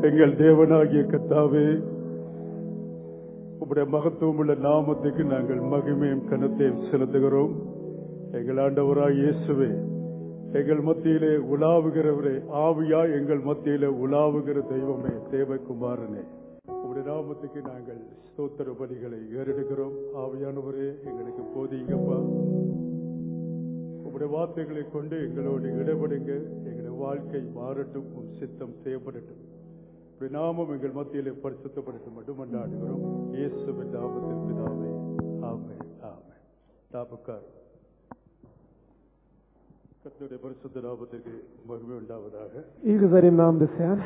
எங்கள் தேவனாகிய கத்தாவே உம்முடைய மகத்துவம் உள்ள நாமத்துக்கு நாங்கள் மகிமையும் கனத்தையும் செலுத்துகிறோம் எங்கள் ஆண்டவராய் இயேசுவே எங்கள் மத்தியிலே உலாவுகிறவரே ஆவியா எங்கள் மத்தியிலே உலாவுகிற தெய்வமே தேவகுமாரனே உம்முடைய நாமத்துக்கு நாங்கள் ஸ்தோத்திர பலிகளை ஏறெடுக்கிறோம் ஆவியானவரே எங்களுக்கு போதிங்கப்பா உங்களுடைய வார்த்தைகளை கொண்டு எங்களோடு இடப்படுங்க எங்களுடைய வாழ்க்கை மாறட்டும் உம் சித்தம் செய்யப்படட்டும் உம்முடைய நாமம் எங்கள் மத்தியிலே பரிசுத்தப்படட்டும் மட்டும் கொண்டாடுகிறோம் இயேசுவின் நாமத்தில் பிதாவே ஆமே ஆமே தாபக்கார் கர்த்தருடைய பரிசுத்த நாமத்திற்கு மகிமை உண்டாவதாக Ehre sei dem Namen des Herrn.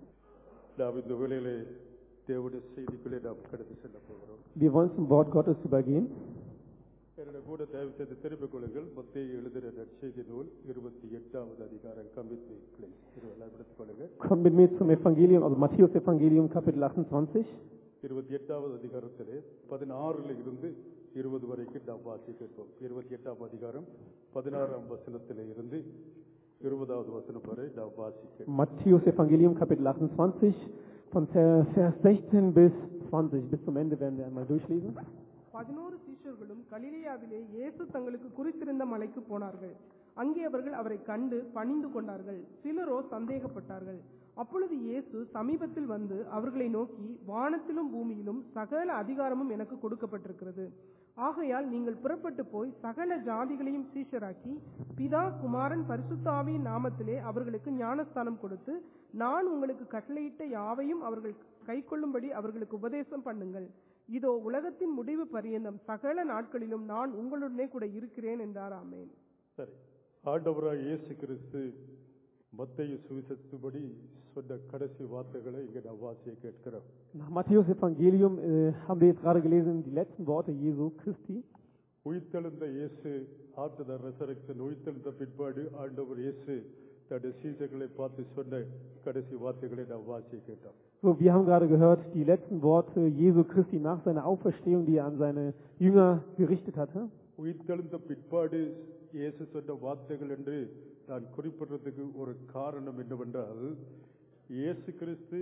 நாம் இந்த வேளையிலே தேவனுடைய செய்திக்குள்ளே நாம் கடந்து செல்ல போகிறோம் Wir wollen zum Wort Gottes übergehen. என்னுடைய கூட தயவு செய்து திருப்பிக் கொள்ளுங்கள் மத்திய எழுதுகிற நற்செய்தி நூல் இருபத்தி எட்டாவது அதிகாரம் கமிட் பிளேஸ் இது எல்லாம் எடுத்துக் கொள்ளுங்க Kommt mit mir zum Evangelium, also Matthäus Evangelium, Kapitel 28. இருபத்தி எட்டாவது அதிகாரத்திலே பதினாறுல இருந்து இருபது வரைக்கும் நாம் வாசி கேட்போம் இருபத்தி எட்டாம் அதிகாரம் பதினாறாம் வசனத்திலே இருந்து இருபதாவது வசனம் வரை நாம் வாசிக்க Matthäus Evangelium, Kapitel 28, von Ver- Vers 16 bis 20. Bis zum Ende werden wir einmal durchlesen. பதினோரு சீஷர்களும் கலிலேயாவிலே இயேசு தங்களுக்கு குறித்திருந்த மலைக்கு போனார்கள் அங்கே அவர்கள் அவரை கண்டு பணிந்து கொண்டார்கள் சிலரோ சந்தேகப்பட்டார்கள் அப்பொழுது இயேசு சமீபத்தில் வந்து அவர்களை நோக்கி வானத்திலும் பூமியிலும் சகல அதிகாரமும் எனக்கு கொடுக்கப்பட்டிருக்கிறது ஆகையால் நீங்கள் புறப்பட்டு போய் சகல ஜாதிகளையும் சீஷராக்கி பிதா குமாரன் பரிசுத்த ஆவியின் நாமத்திலே அவர்களுக்கு ஞானஸ்தானம் கொடுத்து நான் உங்களுக்கு கட்டளையிட்ட யாவையும் அவர்கள் கைக்கொள்ளும்படி அவர்களுக்கு உபதேசம் பண்ணுங்கள் இதோ உலகத்தின் முடிவு பரியந்தம் சகல நாட்களிலும் நான் உங்களுடனே கூட இருக்கிறேன் என்றார் ஆமேன் சரி ஆண்டவராய் இயேசு கிறிஸ்து மத்திய சுவிசத்துபடி சொன்ன கடைசி வார்த்தைகளை இங்கே நாம் வாசிய கேட்கிறோம் Nach Matthäus Evangelium äh, haben wir jetzt gerade gelesen die letzten Worte Jesu Christi. உயிர்த்தெழுந்த இயேசு ஆஃப்டர் த ரெசரக்ஷன் உயிர்த்தெழுந்த பிற்பாடு ஆண்டவர் இயேசு தன்னுடைய சீசர்களை பார்த்து சொன்ன கடைசி வார்த்தைகளை நாம் வாசிய கேட்டோம் So, wir haben gerade gehört die letzten Worte Jesu Christi nach seiner Auferstehung, die er an seine Jünger gerichtet hatte. உயிர்த்தெழுந்த பிற்பாடு இயேசு சொன்ன வார்த்தைகள் என்று நான் குறிப்பிடுறதுக்கு ஒரு காரணம் என்னவென்றால் இயேசு கிறிஸ்து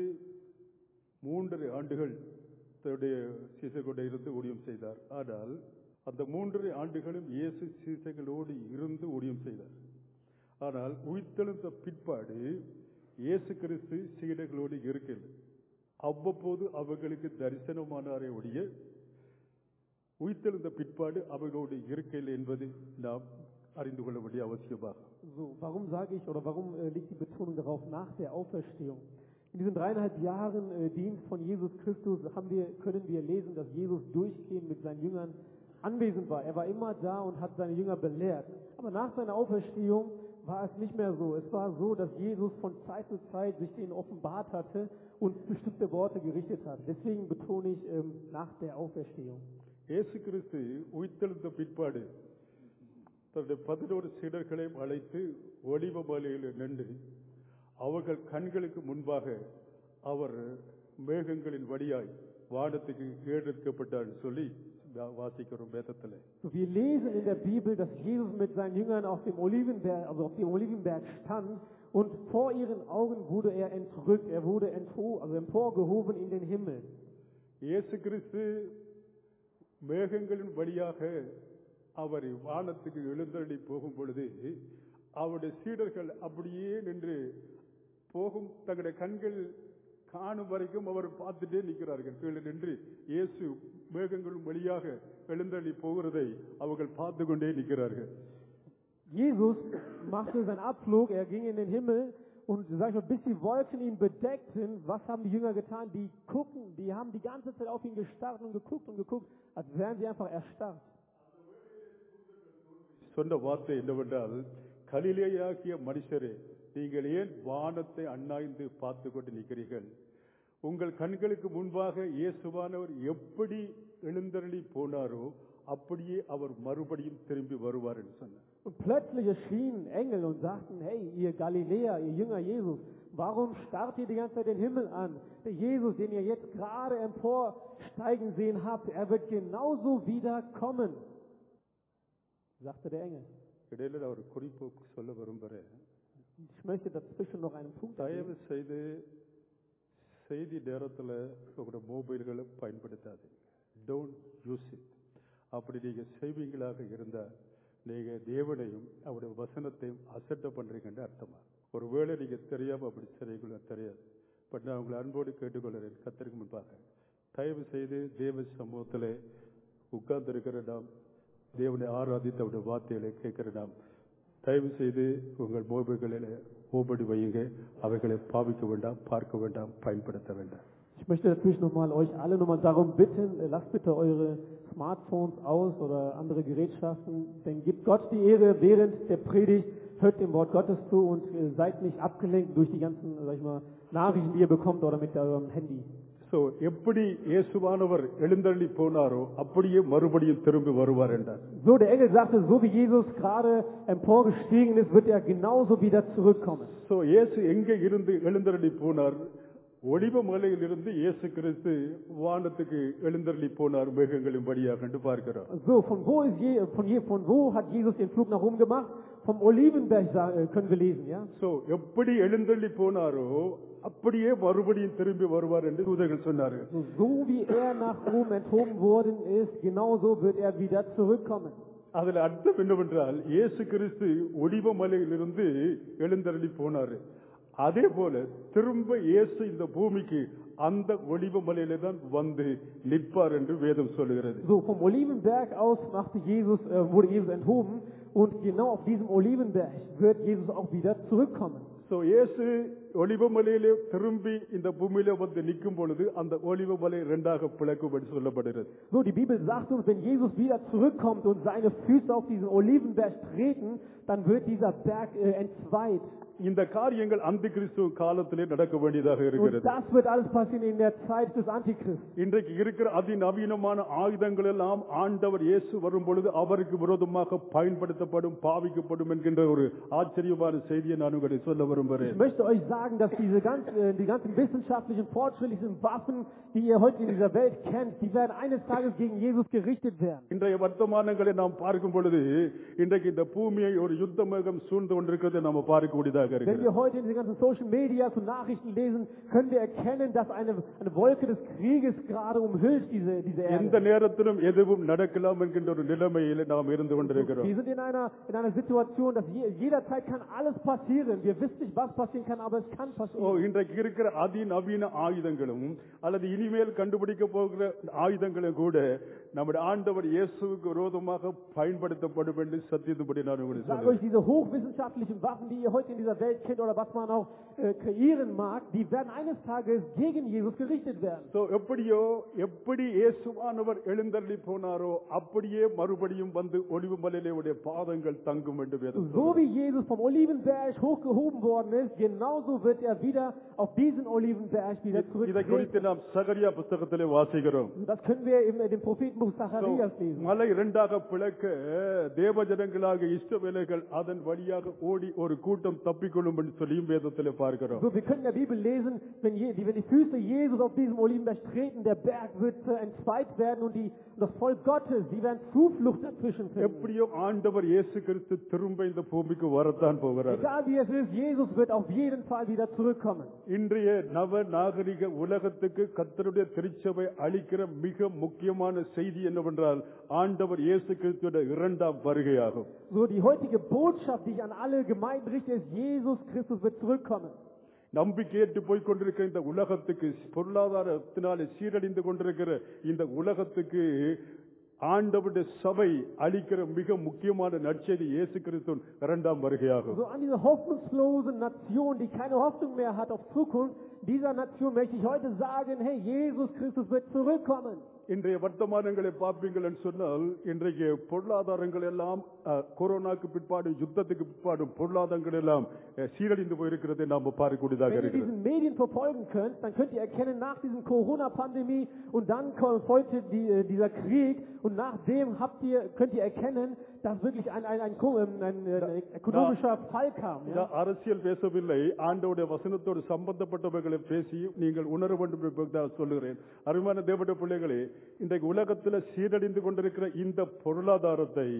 மூன்றரை ஆண்டுகள் தன்னுடைய சீசைகளோடு இருந்து ஊழியம் செய்தார் ஆனால் அந்த மூன்றரை ஆண்டுகளும் இயேசு சீசைகளோடு இருந்து ஊழியம் செய்தார் ஆனால் உயிர்த்தெழுந்த பிற்பாடு இயேசு கிறிஸ்து சீடர்களோடு இருக்கல அவ்வப்போது அவர்களுக்கு தரிசனமானாரே ஒழிய உயிர்த்தெழுந்த பிற்பாடு அவர்களோடு இருக்கையில் என்பது நாம் அறிந்து கொள்ள வேண்டிய அவசியமாகும் So, warum sage ich oder warum äh, liegt die Betonung darauf nach der Auferstehung? In diesen dreieinhalb Jahren äh, Dienst von Jesus Christus haben wir, können wir lesen, dass Jesus durchgehend mit seinen Jüngern anwesend war. Er war immer da und hat seine Jünger belehrt. Aber nach seiner Auferstehung war es nicht mehr so. Es war so, dass Jesus von Zeit zu Zeit sich denen offenbart hatte und bestimmte Worte gerichtet hat. Deswegen betone ich ähm, nach der Auferstehung. இயேசு கிறிஸ்து உயிர்த்தெழுந்த பிற்பாடு தன்னுடைய பதினோரு சீடர்களையும் அழைத்து ஒளிவ மலையில் நின்று அவர்கள் கண்களுக்கு முன்பாக அவர் மேகங்களின் வழியாய் வானத்துக்கு ஏறெடுக்கப்பட்டார் சொல்லி வா- வாசிக்கிறோம் வேதத்தில் So, wir lesen in der Bibel, dass Jesus mit seinen Jüngern auf dem Olivenberg, also auf dem Olivenberg stand und vor ihren Augen wurde er entrückt, er wurde entho also emporgehoben in den Himmel. இயேசு கிறிஸ்து மேகங்களின் வழியாக அவர் வானத்துக்கு எழுந்தருளி போகும் பொழுது அவருடைய சீடர்கள் அப்படியே நின்று போகும் தங்களுடைய கண்கள் காணும் வரைக்கும் அவர் பார்த்துட்டே நிற்கிறார்கள் கீழே நின்று இயேசு மேகங்களின் வழியாக எழுந்தருளி போகிறதை அவர்கள் பார்த்து கொண்டே நிற்கிறார்கள் Jesus machte seinen Abflug, er ging in den Himmel und sag ich mal, bis die Wolken ihn bedeckten, was haben die Jünger getan? Die gucken, die haben die ganze Zeit auf ihn gestarrt und geguckt und geguckt, als wären sie einfach erstarrt. சொன்ன வார்த்தை என்னவென்றால் கலிலேயாகிய மனுஷரே நீங்கள் ஏன் வானத்தை அண்ணாய்ந்து பார்த்து கொண்டு நிற்கிறீர்கள் உங்கள் கண்களுக்கு முன்பாக இயேசுவானவர் எப்படி எழுந்தருளி போனாரோ அப்படியே அவர் மறுபடியும் திரும்பி வருவார் என்று சொன்னார் Und plötzlich erschienen Engel und sagten, hey, ihr Galiläer, ihr Jünger Jesus, warum starrt ihr die ganze Zeit den Himmel an? Der Jesus, den ihr jetzt gerade emporsteigen sehen habt, er wird genauso wieder kommen, sagte der Engel. இடையில நான் ஒரு குறிப்பு சொல்ல விரும்புகிறேன் Ich möchte dazwischen noch einen Punkt erwähnen. தயவு செய்து செய்தி நேரத்தில் உங்களோட மொபைல்களை பயன்படுத்தாதீங்க டோன்ட் யூஸ் இட் அப்படி நீங்கள் செய்வீங்களாக இருந்தால் நீங்கள் தேவனையும் அவருடைய வசனத்தையும் அசட்டை பண்ணுறீங்கன்னு அர்த்தமா ஒருவேளை நீங்கள் தெரியாமல் அப்படி செய்வீங்களோ தெரியாது பட் நான் உங்களை அன்போடு கேட்டுக்கொள்கிறேன் கத்திற்கு முன்பாக தயவு செய்து தேவ சமூகத்தில் உட்கார்ந்திருக்கிற நாம் தேவனை ஆராதித்து அவருடைய வார்த்தைகளை கேட்கிற நாம் தயவு செய்து உங்கள் மொபைல்களில் ஓபடி வையுங்க அவைகளை பாவிக்க வேண்டாம் பார்க்க வேண்டாம் பயன்படுத்த வேண்டாம் Ich möchte natürlich nochmal euch alle nochmal darum bitten, äh, lasst bitte eure Smartphones aus oder andere Gerätschaften, denn gebt Gott die Ehre während der Predigt, hört dem Wort Gottes zu und äh, seid nicht abgelenkt durch die ganzen, sag ich mal, Nachrichten, die ihr bekommt oder mit eurem Handy. So எப்படி இயேசுவானவர் எழுந்தள்ளி போனாரோ அப்படியே மறுபடியும் திரும்பி வருவார் என்றார் So, der Engel sagte, so wie Jesus gerade emporgestiegen ist, wird er genauso wieder zurückkommen. So இயேசு எங்கே இருந்து எழுந்தருளி போனார் ஒளிவ மலையிலிருந்து இயேசு கிறிஸ்து வானத்துக்கு எழுந்தருளி போனார் மேகங்களின் வழியாக என்று பார்க்கிறோம் So, von wo, ist Je, von, Je, von wo hat Jesus den Flug nach oben gemacht? Vom Olivenberg sa- äh, können wir lesen, ja? So எப்படி எழுந்தள்ளி போனாரோ அப்படியே மறுபடியும் திரும்பி வருவார் என்று தூதர்கள் சொன்னார்கள் So, so wie er nach oben enthoben worden ist, genauso wird er wieder zurückkommen. அதுல அர்த்தம் என்னவென்றால் இயேசு கிறிஸ்து ஒளிவ மலையிலிருந்து எழுந்தருளி போனாரு அதே போல திரும்ப இயேசு இந்த பூமிக்கு அந்த ஒளிவ மலையில தான் வந்து நிற்பார் என்று வேதம் சொல்லுகிறது So, vom Olivenberg aus machte Jesus, äh, wurde Jesus enthoben und genau auf diesem Olivenberg wird Jesus auch wieder zurückkommen. So இயேசு ஒளிவ மலையிலே திரும்பி இந்த பூமியில வந்து நிற்கும் பொழுது அந்த ஒளிவ மலை இரண்டாக பிளக்கும் என்று சொல்லப்படுகிறது So, die Bibel sagt uns, wenn Jesus wieder zurückkommt und seine Füße auf diesen Olivenberg treten, dann wird dieser Berg äh, entzweit. இந்த காரியங்கள் அந்த கிறிஸ்துவ காலத்திலே நடக்க வேண்டியதாக Und இருக்கிறது das wird alles passieren in der Zeit des Antichrist. இன்றைக்கு இருக்கிற அதிநவீனமான ஆயுதங்கள் எல்லாம் ஆண்டவர் இயேசு வரும் பொழுது அவருக்கு விரோதமாக பயன்படுத்தப்படும் பாவிக்கப்படும் என்கின்ற ஒரு ஆச்சரியமான செய்தியை நான் உங்களை சொல்ல Ich விரும்புகிறேன் möchte euch sagen, dass diese ganz, äh, die ganzen wissenschaftlichen, fortschrittlichen Waffen, die ihr heute in dieser Welt kennt, die werden eines Tages gegen Jesus gerichtet werden. இன்றைய வர்த்தமானங்களை நாம் பார்க்கும் பொழுது இன்றைக்கு இந்த பூமியை ஒரு யுத்த மேகம் சூழ்ந்து கொண்டிருக்கிறதை நாம் பார்க்கக்கூடியதாக Wenn இருக்கிறது wir heute in den ganzen Social Media und Nachrichten lesen, können wir erkennen, dass eine, eine Wolke des Krieges gerade umhüllt diese, diese எந்த Erde. நேரத்திலும் எதுவும் நடக்கலாம் என்கின்ற ஒரு நிலைமையில் நாம் இருந்து கொண்டிருக்கிறோம் Wir sind in einer, in einer Situation, dass je, jederzeit kann alles passieren. Wir wissen nicht, was passieren kann, aber es kann O, passieren. இன்றைக்கு இருக்கிற அதிநவீன ஆயுதங்களும் அல்லது இனிமேல் கண்டுபிடிக்க போகிற ஆயுதங்களும் கூட நம்முடைய ஆண்டவர் இயேசுவுக்கு விரோதமாக பயன்படுத்தப்படும் என்று சத்தியத்துப்படி நான் Ich உங்களுக்கு sage சொல்லுவேன் euch, diese hochwissenschaftlichen Waffen, die ihr heute in dieser Welt kennt oder was man auch äh, kreieren mag, die werden eines Tages gegen Jesus gerichtet werden. So, எப்படியோ எப்படி இயேசுவானவர் எழுந்தள்ளி போனாரோ அப்படியே மறுபடியும் வந்து ஒளிவு மலையிலே பாதங்கள் தங்கும் என்று வேதம் So wie Jesus vom Olivenberg hochgehoben worden ist, genauso wird er wieder auf diesen Olivenberg wieder சொல்லுகிறது. இதை குறித்து zurücktreten. நாம் சகரியா புஸ்தகத்திலே வாசிக்கிறோம் Das können wir in dem Prophetenbuch So, Zacharias lesen. மலை இரண்டாக பிளக்க தேவஜனங்களாக இஷ்டவேலைகள் அதன் வழியாக ஓடி ஒரு கூட்டம் தப்பிக்கொள்ளும் என்று சொல்லியும் வேதத்திலே பார்க்கிறோம் So, wir können in der Bibel lesen, wenn, je, die, wenn die Füße Jesus auf diesem Olivenberg treten, der Berg wird äh, entzweit werden und, die, und das Volk Gottes, die werden Zuflucht dazwischen finden. எப்படியோ ஆண்டவர் இயேசு கிறிஸ்து திரும்ப இந்த பூமிக்கு வரத்தான் போகிறார் Egal wie es ist, Jesus wird auf jeden Fall wieder zurückkommen. இன்றைய நவ நாகரிக உலகத்துக்கு கர்த்தருடைய திருச்சபை அளிக்கிற மிக முக்கியமான செய்தி என்னவென்றால் ஆண்டவர் இயேசு கிறிஸ்துவோட இரண்டாம் வருகையாகும் So, die heutige Botschaft, die ich an alle Gemeinden richte, ist, Jesus Christus wird zurückkommen. நம்பிக்கையற்று போய் கொண்டிருக்கிற இந்த உலகத்துக்கு பொருளாதாரத்தினாலே சீரழிந்து கொண்டிருக்கிற இந்த உலகத்துக்கு ஆண்டவருடைய சபை அளிக்கிற மிக முக்கியமான நற்செய்தி இயேசு கிறிஸ்துவின் இரண்டாம் வருகையாகும் So an diese hoffnungslosen Nation, die keine Hoffnung mehr hat auf Zukunft, dieser Nation möchte ich heute sagen, hey, Jesus Christus wird zurückkommen. இன்றைய வர்த்தமானங்களை பார்ப்பீங்கள் என்று சொன்னால் இன்றைக்கு பொருளாதாரங்கள் எல்லாம் அஹ், கொரோனாக்கு பிற்பாடு யுத்தத்துக்கு பிற்பாடு பொருளாதாரங்கள் எல்லாம் அஹ், சீரழிந்து போயிருக்கிறதை நாம் பார்க்கக்கூடியதாக Wenn ihr இருக்கிறது diesen Medien verfolgen könnt, dann könnt ihr erkennen, nach diesem Corona-Pandemie und dann kommt heute die, äh, dieser Krieg und nachdem habt ihr, könnt ihr erkennen, dass wirklich ein, ein, ein, ko- ähm, ein, äh, ein ökonomischer Fall kam. Ja? நான் அரசியல் பேசவில்லை ஆண்டவுடைய வசனத்தோடு சம்பந்தப்பட்டவர்களை பேசி நீங்கள் உணர வேண்டும் என்பதை நான் சொல்லுகிறேன் அருமையான தேவட பிள்ளைகளே இன்றைக்கு உலகத்தில் சீரழிந்து கொண்டிருக்கிற இந்த பொருளாதாரத்தை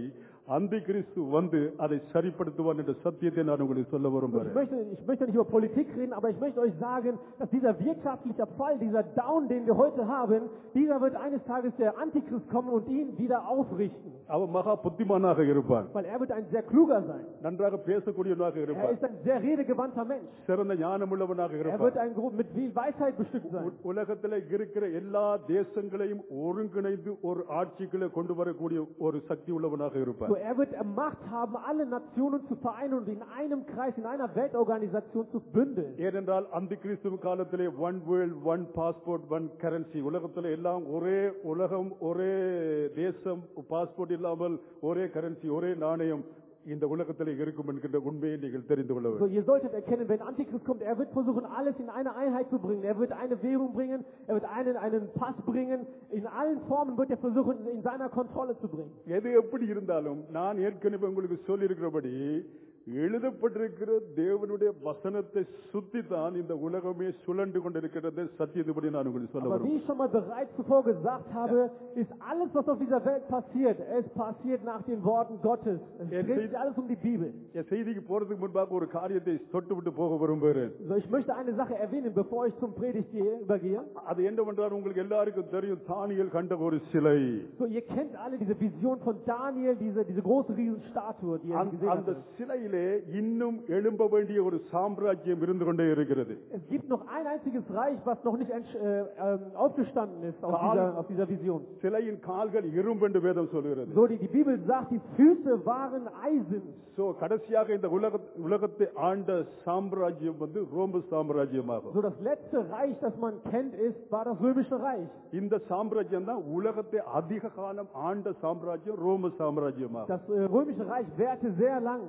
அந்த கிறிஸ்து வந்து அதை சரிப்படுத்துவான் என்ற சத்தியத்தை நான் உங்களுக்கு சொல்ல Und Ich விரும்புகிறேன் möchte, ich möchte nicht über Politik reden, aber ich möchte euch sagen, dass dieser wirtschaftliche Fall, dieser Down, den wir heute haben, dieser wird eines Tages der Antichrist kommen und ihn wieder aufrichten. அவன் மகா புத்திமானாக இருப்பான் Weil er wird ein sehr kluger sein. நன்றாக பேசக்கூடியவனாக Er இருப்பான் ist ein sehr redegewandter Mensch. சிறந்த ஞானமுள்ளவனாக Er இருப்பான் wird ein, Gro- mit viel Weisheit bestückt sein. உ- உலகத்துல இருக்கிற எல்லா தேசங்களையும் ஒருங்கிணைந்து ஒரு ஆட்சிக்குள்ள கொண்டு வரக்கூடிய ஒரு சக்தி உள்ளவனாக So, இருப்பான் er wird äh, Macht haben, alle Nationen zu vereinen und in einem Kreis, in einer Weltorganisation zu bündeln. ஏனென்றால் அந்த கிறிஸ்துவ காலத்திலே one world one passport one currency உலகத்துல எல்லாம் ஒரே உலகம் ஒரே தேசம் பாஸ்போர்ட் இல்லாமல் ஒரே கரன்சி ஒரே நாணயம் இந்த உலகத்திலே இருக்கும் என்கின்ற உண்மையை நீங்கள் தெரிந்து கொள்ள So, வேண்டும் ihr solltet erkennen, wenn Antichrist kommt, er wird versuchen, alles in eine Einheit zu bringen. Er wird eine Währung bringen, er wird einen, einen Pass bringen. In allen Formen wird er versuchen, in seiner Kontrolle zu bringen. எது எப்படி இருந்தாலும் நான் ஏற்கனவே உங்களுக்கு சொல்லியிருக்கிறபடி எழுதப்பட்டிருக்கிற தேவனுடைய வசனத்தை சுத்தி தான் இந்த உலகமே சுழண்டு கொண்டிருக்கிறது சத்தியத்துபடி நான் உங்களுக்கு சொல்ல Aber வரும் wie ich schon mal bereits zuvor gesagt habe, ist alles, was auf dieser Welt passiert, es passiert nach den Worten Gottes. Es Jetzt dreht sieht- sich alles um die Bibel. என் செய்திக்கு போறதுக்கு முன்பாக ஒரு காரியத்தை தொட்டு விட்டு போக விரும்புகிறேன் So, ich möchte eine Sache erwähnen, bevor ich zum Predigt gehe, übergehe. அது என்னவென்றால் உங்களுக்கு எல்லாருக்கும் தெரியும் தானியல் கண்ட ஒரு சிலை So, ihr kennt alle diese Vision von Daniel, diese, diese große Riesenstatue, die er அந்த- gesehen அந்த hat. சிலையிலே இன்னும் எழும்ப வேண்டிய ஒரு சாம்ராஜ்யம் இருந்து கொண்டே இருக்கிறது Es gibt noch ein einziges Reich, was noch nicht entsch- äh, ähm, aufgestanden ist auf Karl- dieser, auf dieser Vision. சிலையின் கால்கள் இரும்பென்று வேதம் சொல்கிறது So, die, die Bibel sagt, die Füße waren Eisen. So கடைசியாக இந்த உலக உலகத்தை ஆண்ட சாம்ராஜ்யம் வந்து ரோம சாம்ராஜ்யமாகும் So, das letzte Reich, das man kennt, ist, war das Römische Reich. இந்த சாம்ராஜ்யம் தான் உலகத்தை அதிக காலம் ஆண்ட சாம்ராஜ்யம் ரோம சாம்ராஜ்யமாகும் Das äh, Römische Reich währte sehr lang.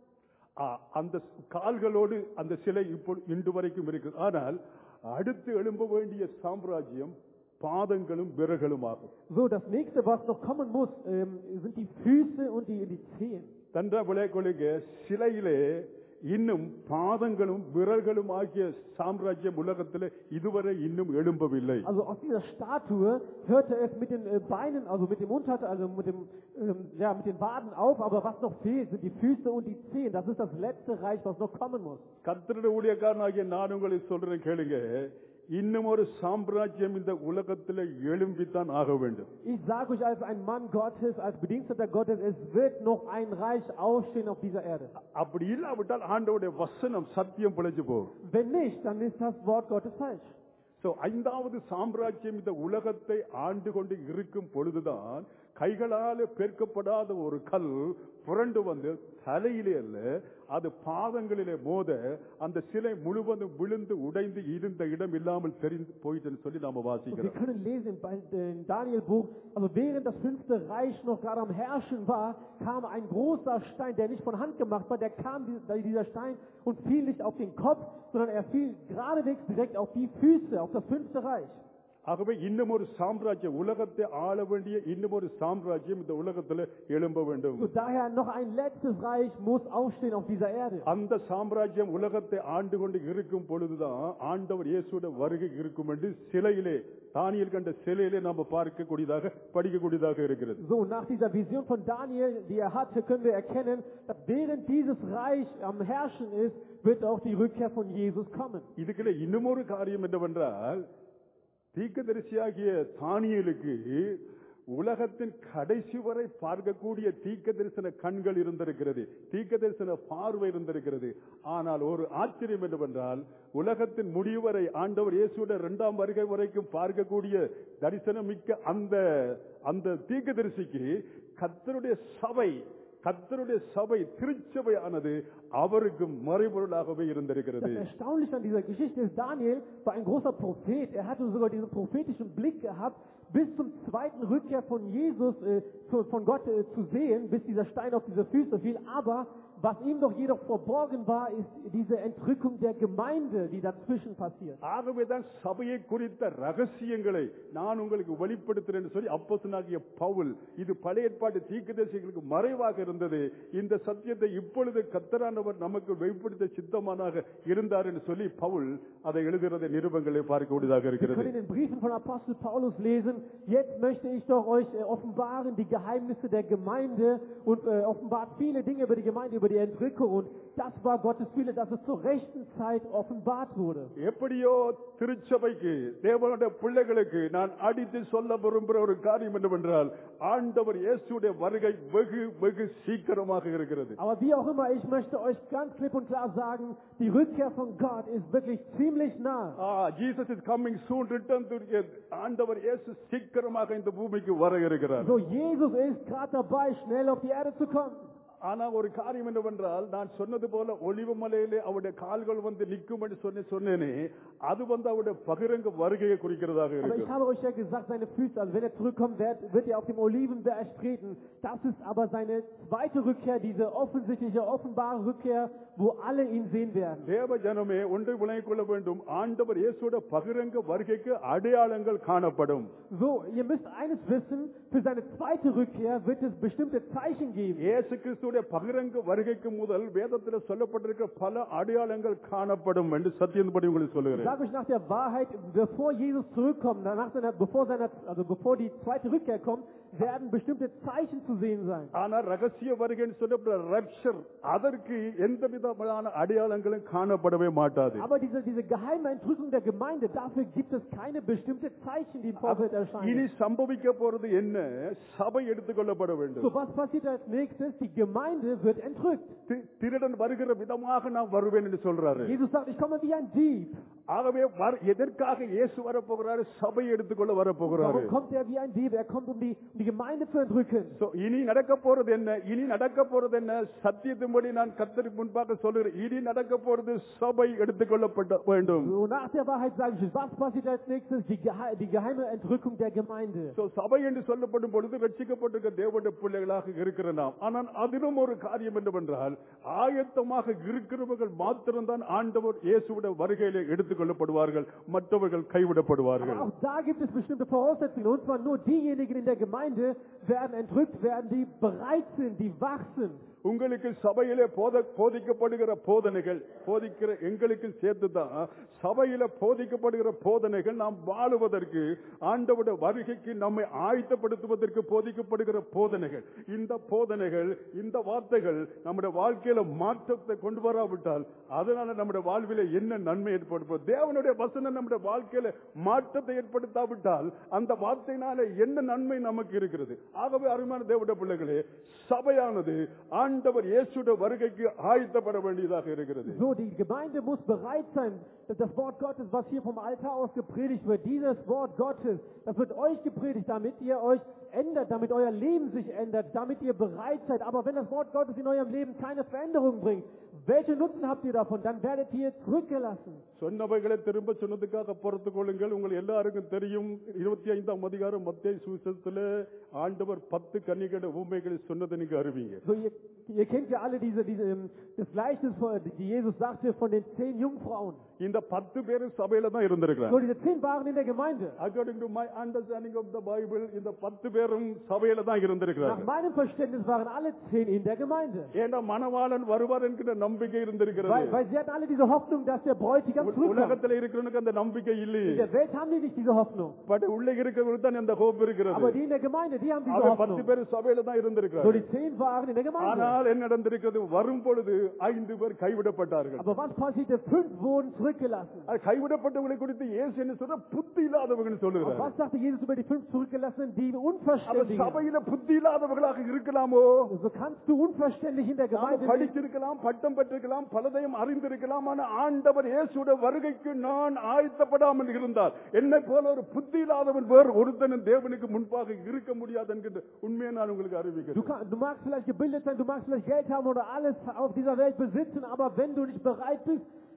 ஆ, அந்த கால்களோடு அந்த சிலை இப்போ இன்று வரைக்கும் இருக்கு ஆனால் அடுத்து எழும்ப வேண்டிய சாம்ராஜ்யம் பாதங்களும் விரல்களும் ஆகும் So, das nächste, was noch kommen muss, ähm, sind die Füße und die, die Zehen. தன்ற விளைக்கொழுக சிலையிலே இன்னும் பாதங்களும் விரல்களும் ஆகிய சாம்ராஜ்யம் உலகத்தில் இதுவரை இன்னும் எழும்பவில்லை Also aus dieser Statue hörte es mit den äh, Beinen, also mit dem Unterteil, also mit dem, ähm, ja, mit den Waden auf, aber was noch fehlt, sind die Füße und die Zehen. Das ist das letzte Reich, was noch kommen muss. கர்த்தருடைய ஊழியக்காரனாகிய நான் உங்களுக்கு சொல்றேன் கேளுங்க இன்னும் ஒரு சாம்ராஜ்யம் இந்த உலகத்தில் எழும்பித்தான் ஆக வேண்டும் Ich sage euch als ein Mann Gottes, als Bediensteter Gottes, es wird noch ein Reich aufstehen auf dieser Erde. அப்படி இல்லாவிட்டால் ஆண்டவருடைய வசனம் சத்தியம் பிழைச்சு போகும் Wenn nicht, dann ist das Wort Gottes falsch. So ஐந்தாவது சாம்ராஜ்யம் இந்த உலகத்தை ஆண்டு கொண்டு இருக்கும் பொழுதுதான் கைகளால பெருக்கப்படாத ஒரு கல் புரண்டு வந்து தலையிலே அல்ல அது பாதங்களிலே மோத அந்த சிலை முழுவதும் விழுந்து உடைந்து இருந்த இடம் இல்லாமல் தெரிந்து போயிட்டுன்னு சொல்லி நாம Und wir வாசிக்கிறோம் können lesen im im Daniel-Buch, also während das fünfte Reich noch gerade am Herrschen war, kam ein großer Stein, der nicht von Hand gemacht war, der kam, die- dieser Stein, und fiel nicht auf den Kopf, sondern er fiel geradewegs direkt auf die Füße, auf das fünfte Reich. ஆகவே இன்னும் ஒரு சாம்ராஜ்யம் உலகத்தை ஆள வேண்டிய இன்னும் ஒரு சாம்ராஜ்யம் இந்த உலகத்துல எழும்ப வேண்டும் So daher noch ein letztes Reich muss aufstehen auf dieser Erde. அந்த சாம்ராஜ்யம் உலகத்தை ஆண்டு கொண்டு இருக்கும் பொழுதுதான் ஆண்டவர் இயேசுட வருகை இருக்கும் என்று சிலையிலே தானியல் கண்ட சிலையிலே நாம பார்க்கக்கூடியதாக படிக்கக்கூடியதாக இருக்கிறது So, nach dieser Vision von Daniel, die er hatte, können wir erkennen, dass während dieses Reich am Herrschen ist, wird auch die Rückkehr von Jesus kommen. இதுக்குள்ள இன்னும் ஒரு காரியம் என்னவென்றால் தீர்க்கதரிசியாகிய தானியலுக்கு உலகத்தின் கடைசி வரை பார்க்கக்கூடிய தீர்க்க தரிசன கண்கள் இருந்திருக்கிறது தீர்க்க தரிசன பார்வை இருந்திருக்கிறது ஆனால் ஒரு ஆச்சரியம் என்னவென்றால் உலகத்தின் முடிவு வரை ஆண்டவர் இயேசுட இரண்டாம் வருகை வரைக்கும் பார்க்கக்கூடிய தரிசனம் மிக்க அந்த அந்த தீர்க்க தரிசிக்கு கத்தருடைய சபை கத்தருடைய சபை திருச்சபையானது அவருக்கு மறைபொருளாகவே இருந்திருக்கிறது Das Erstaunliche an dieser Geschichte ist, Daniel war ein großer Prophet. Er hatte sogar diesen prophetischen Blick gehabt, bis zum zweiten Rückkehr von Jesus, äh, von, von Gott äh, zu sehen, bis dieser Stein auf diese Füße fiel. Aber Was ihm doch jedoch verborgen war, ist diese Entrückung der Gemeinde, die dazwischen passiert. ஆகவேதான் சபையை குறித்த ரகசியங்களை நான் உங்களுக்கு வெளிப்படுத்துறேன் என்று சொல்லி அப்போஸ்தலனாகிய பவுல் இது பழைய ஏற்பாட்டு தீர்க்கதரிசிகளுக்கு மறைவாக இருந்தது இந்த சத்தியத்தை இப்பொழுது கத்தரானவர் நமக்கு வெளிப்படுத்த சித்தமானாக இருந்தார் என்று சொல்லி பவுல் அதை எழுதுகிறத நிருபங்களை பார்க்கக்கூடியதாக Wir இருக்கிறது können in den Briefen von Apostel Paulus lesen, jetzt möchte ich doch euch äh, offenbaren die Geheimnisse der Gemeinde und äh, offenbart viele Dinge über die Gemeinde, über die Entrückung und das war Gottes Wille, dass es zur rechten Zeit offenbart wurde. எப்படியோ திருச்சபைக்கு தேவனுடைய பிள்ளைகளுக்கு நான் அடித்து சொல்ல விரும்புகிற ஒரு காரியம் என்னவென்றால் ஆண்டவர் இயேசுடைய வருகை வெகு வெகு சீக்கிரமாக இருக்கிறது Aber wie auch immer, ich möchte euch ganz klipp und klar sagen, die Rückkehr von Gott ist wirklich ziemlich nah. Jesus is coming soon return ஆண்டவர் இயேசு சீக்கிரமாக இந்த பூமிக்கு வர இருக்கிறார் So, Jesus ist gerade dabei, schnell auf die Erde zu kommen. ஆனா ஒரு காரியம் என்னவென்றால் நான் சொன்னது போல ஒளிவு மலையிலே அவருடைய கால்கள் வந்து நிற்கும் என்று சொன்ன சொன்னேனே அது வந்து அவருடைய பகிரங்க வருகையை குறிக்கிறதாக Aber ich இருக்கு habe euch ja gesagt, seine Füße, also wenn er zurückkommt, wird, wird er auf dem Olivenberg treten. Das ist aber seine zweite Rückkehr, diese offensichtliche, offenbare Rückkehr, wo alle ihn sehen werden. தேவ ஜனமே ஒன்றை விளங்கிக் கொள்ள வேண்டும் ஆண்டவர் இயேசுடைய பகிரங்க வருகைக்கு அடையாளங்கள் காணப்படும் So, ihr müsst eines wissen, für seine zweite Rückkehr wird es bestimmte Zeichen geben. இயேசு கிறிஸ்துடைய பகிரங்க வருகைக்கு முதல் வேதத்தில் சொல்லப்பட்டிருக்கிற பல அடையாளங்கள் காணப்படும் என்று சத்தியன்படி உங்களுக்கு Ich சொல்லுகிறேன் sage euch nach der Wahrheit, bevor Jesus zurückkommt, nach seiner, bevor seiner, also bevor die zweite Rückkehr kommt, werden bestimmte Zeichen zu sehen sein. ஆனா ரகசிய வருகைன்னு சொல்லப்படுற ரப்சர் அதற்கு எந்த விதமான அடையாளங்களும் காணப்படவே மாட்டாது Aber diese, diese geheime Entrückung der Gemeinde, dafür gibt es keine bestimmte Zeichen, die im Vorfeld இனி erscheinen. சம்பவிக்க போறது என்ன சபை எடுத்துக்கொள்ளப்பட So, வேண்டும் was passiert als nächstes? Die Gemeinde wird entrückt. தி- திருடன் வருகிற விதமாக நான் வருவேன் என்று சொல்றாரு Jesus sagt, ich komme wie ein Dieb. ஆகவே வர- எதற்காக இயேசு வரப்போகிறாரு சபை எடுத்துக்கொள்ள வரப்போகிறாரு Warum kommt er wie ein Dieb? Er kommt, um die, um die Gemeinde zu entrücken. So, இனி நடக்க போறது என்ன இனி நடக்க போறது என்ன சத்தியத்தின்படி நான் கத்தருக்கு முன்பாக சொல்லுகிறேன் இனி நடக்க போறது சபை எடுத்துக்கொள்ளப்பட வேண்டும் So, nach der Wahrheit sage ich, was passiert als nächstes? Die, gehe die geheime Entrückung der Gemeinde. So, சபை என்று சொல்லப்படும் பொழுது ரட்சிக்கப்பட்டிருக்க தேவனுடைய பிள்ளைகளாக இருக்கிற நாம் ஆனால் அதிலும் ஒரு காரியம் என்னவென்றால் ஆயத்தமாக இருக்கிறவர்கள் மாத்திரம்தான் ஆண்டவர் இயேசுடைய வருகையிலே எடுத்துக்கொள்ளப்படுவார்கள் மற்றவர்கள் கைவிடப்படுவார்கள் Aber auch da gibt es bestimmte Voraussetzungen. Und zwar nur diejenigen in der Gemeinde werden entrückt werden, die bereit sind, die wach sind. உங்களுக்கு சபையிலே போத போதிக்கப்படுகிற போதனைகள் போதிக்கிற எங்களுக்கு சேர்த்து தான் சபையில போதிக்கப்படுகிற போதனைகள் நாம் வாழுவதற்கு ஆண்டவுடைய வருகைக்கு நம்மை ஆயத்தப்படுத்துவதற்கு போதிக்கப்படுகிற போதனைகள் இந்த போதனைகள் இந்த வார்த்தைகள் நம்முடைய வாழ்க்கையில மாற்றத்தை கொண்டு வராவிட்டால் அதனால நம்முடைய வாழ்வில என்ன நன்மை ஏற்படுத்தும் தேவனுடைய வசனம் நம்முடைய வாழ்க்கையில மாற்றத்தை ஏற்படுத்தாவிட்டால் அந்த வார்த்தையினால என்ன நன்மை நமக்கு இருக்கிறது ஆகவே அருமையான தேவனுடைய பிள்ளைகளே சபையானது ஆண்டவர் இயேசுடைய வருகைக்கு ஆயத்தப்பட வேண்டியதாக இருக்கிறது So, die Gemeinde muss bereit sein. Das Wort Gottes, was hier vom Altar aus gepredigt wird, dieses Wort Gottes, das wird euch gepredigt, damit ihr euch ändert, damit euer Leben sich ändert, damit ihr bereit seid. Aber wenn das Wort Gottes in eurem Leben keine Veränderung bringt, welchen Nutzen habt ihr davon? Dann werdet ihr zurückgelassen. சொன்னவைகளை திரும்ப சொன்னதுக்காக பொறுத்துக் கொள்ளுங்கள் உங்கள் எல்லாருக்கும் தெரியும் இருபத்தி ஐந்தாம் அதிகாரம் மத்திய சுவிசேஷத்துல ஆண்டவர் பத்து கன்னிகட ஊமைகளை சொன்னதை நீங்க அறிவீங்க So, ihr, ihr kennt ja alle diese, diese, ähm, das Gleichnis, von- die Jesus sagte von den zehn Jungfrauen. இந்த பத்து பேரும் சபையில தான் இருந்திருக்கிறாங்க So, diese zehn waren in der Gemeinde. According to my understanding of the Bible இந்த பத்து பேரும் சபையில தான் Nach இருந்திருக்கிறாங்க meinem Verständnis waren alle zehn in der Gemeinde. ஏன்னா மணவாளன் வருவார் என்கிற நம்பிக்கை இருந்திருக்கிறது Weil, weil sie hatten alle diese Hoffnung, dass der Bräutigam உ- zurückkommt. உலகத்துல இருக்கிறவனுக்கு அந்த நம்பிக்கை இல்லையே In der Welt haben die nicht diese Hoffnung. But உள்ள இருக்கிறவங்களுக்கு தான் அந்த ஹோப் Aber இருக்கிறது die in der Gemeinde, die haben diese அவ பத்து Hoffnung. பேர் சபையில தான் So, இருந்திருக்கிறாங்க die zehn waren in der Gemeinde. ஆனால் என்ன நடந்திருக்கிறது வரும் பொழுது ஐந்து பேர் கைவிடப்பட்டார்கள் Aber was passierte? Fünf wurden zurückgelassen. அது கைவிடப்பட்டவங்களை குறித்து இயேசு என்ன சொல்ற புத்தி இல்லாதவர்கள் Und சொல்லுகிறார் was sagte Jesus über die fünf Zurückgelassenen? Die our Unverständigen. சபையில புத்தி இல்லாதவர்களாக இருக்கலாமோ So kannst du unverständlich in der நாம் Gemeinde leben. படிச்சிருக்கலாம் பட்டம் பெற்றிருக்கலாம் பலதையும் அறிந்திருக்கலாம் ஆனா ஆண்டவர் இயேசுடைய வருகைக்கு நான் ஆயத்தப்படாமல் இருந்தால் என்னை போல ஒரு புத்தி இல்லாதவன் வேறு ஒருத்தனும் தேவனுக்கு முன்பாக இருக்க முடியாது என்கின்ற உண்மையை நான் உங்களுக்கு Du, அறிவிக்கிறேன் kann, du magst vielleicht gebildet sein, du magst vielleicht Geld haben oder alles auf dieser Welt besitzen, aber wenn du nicht bereit bist,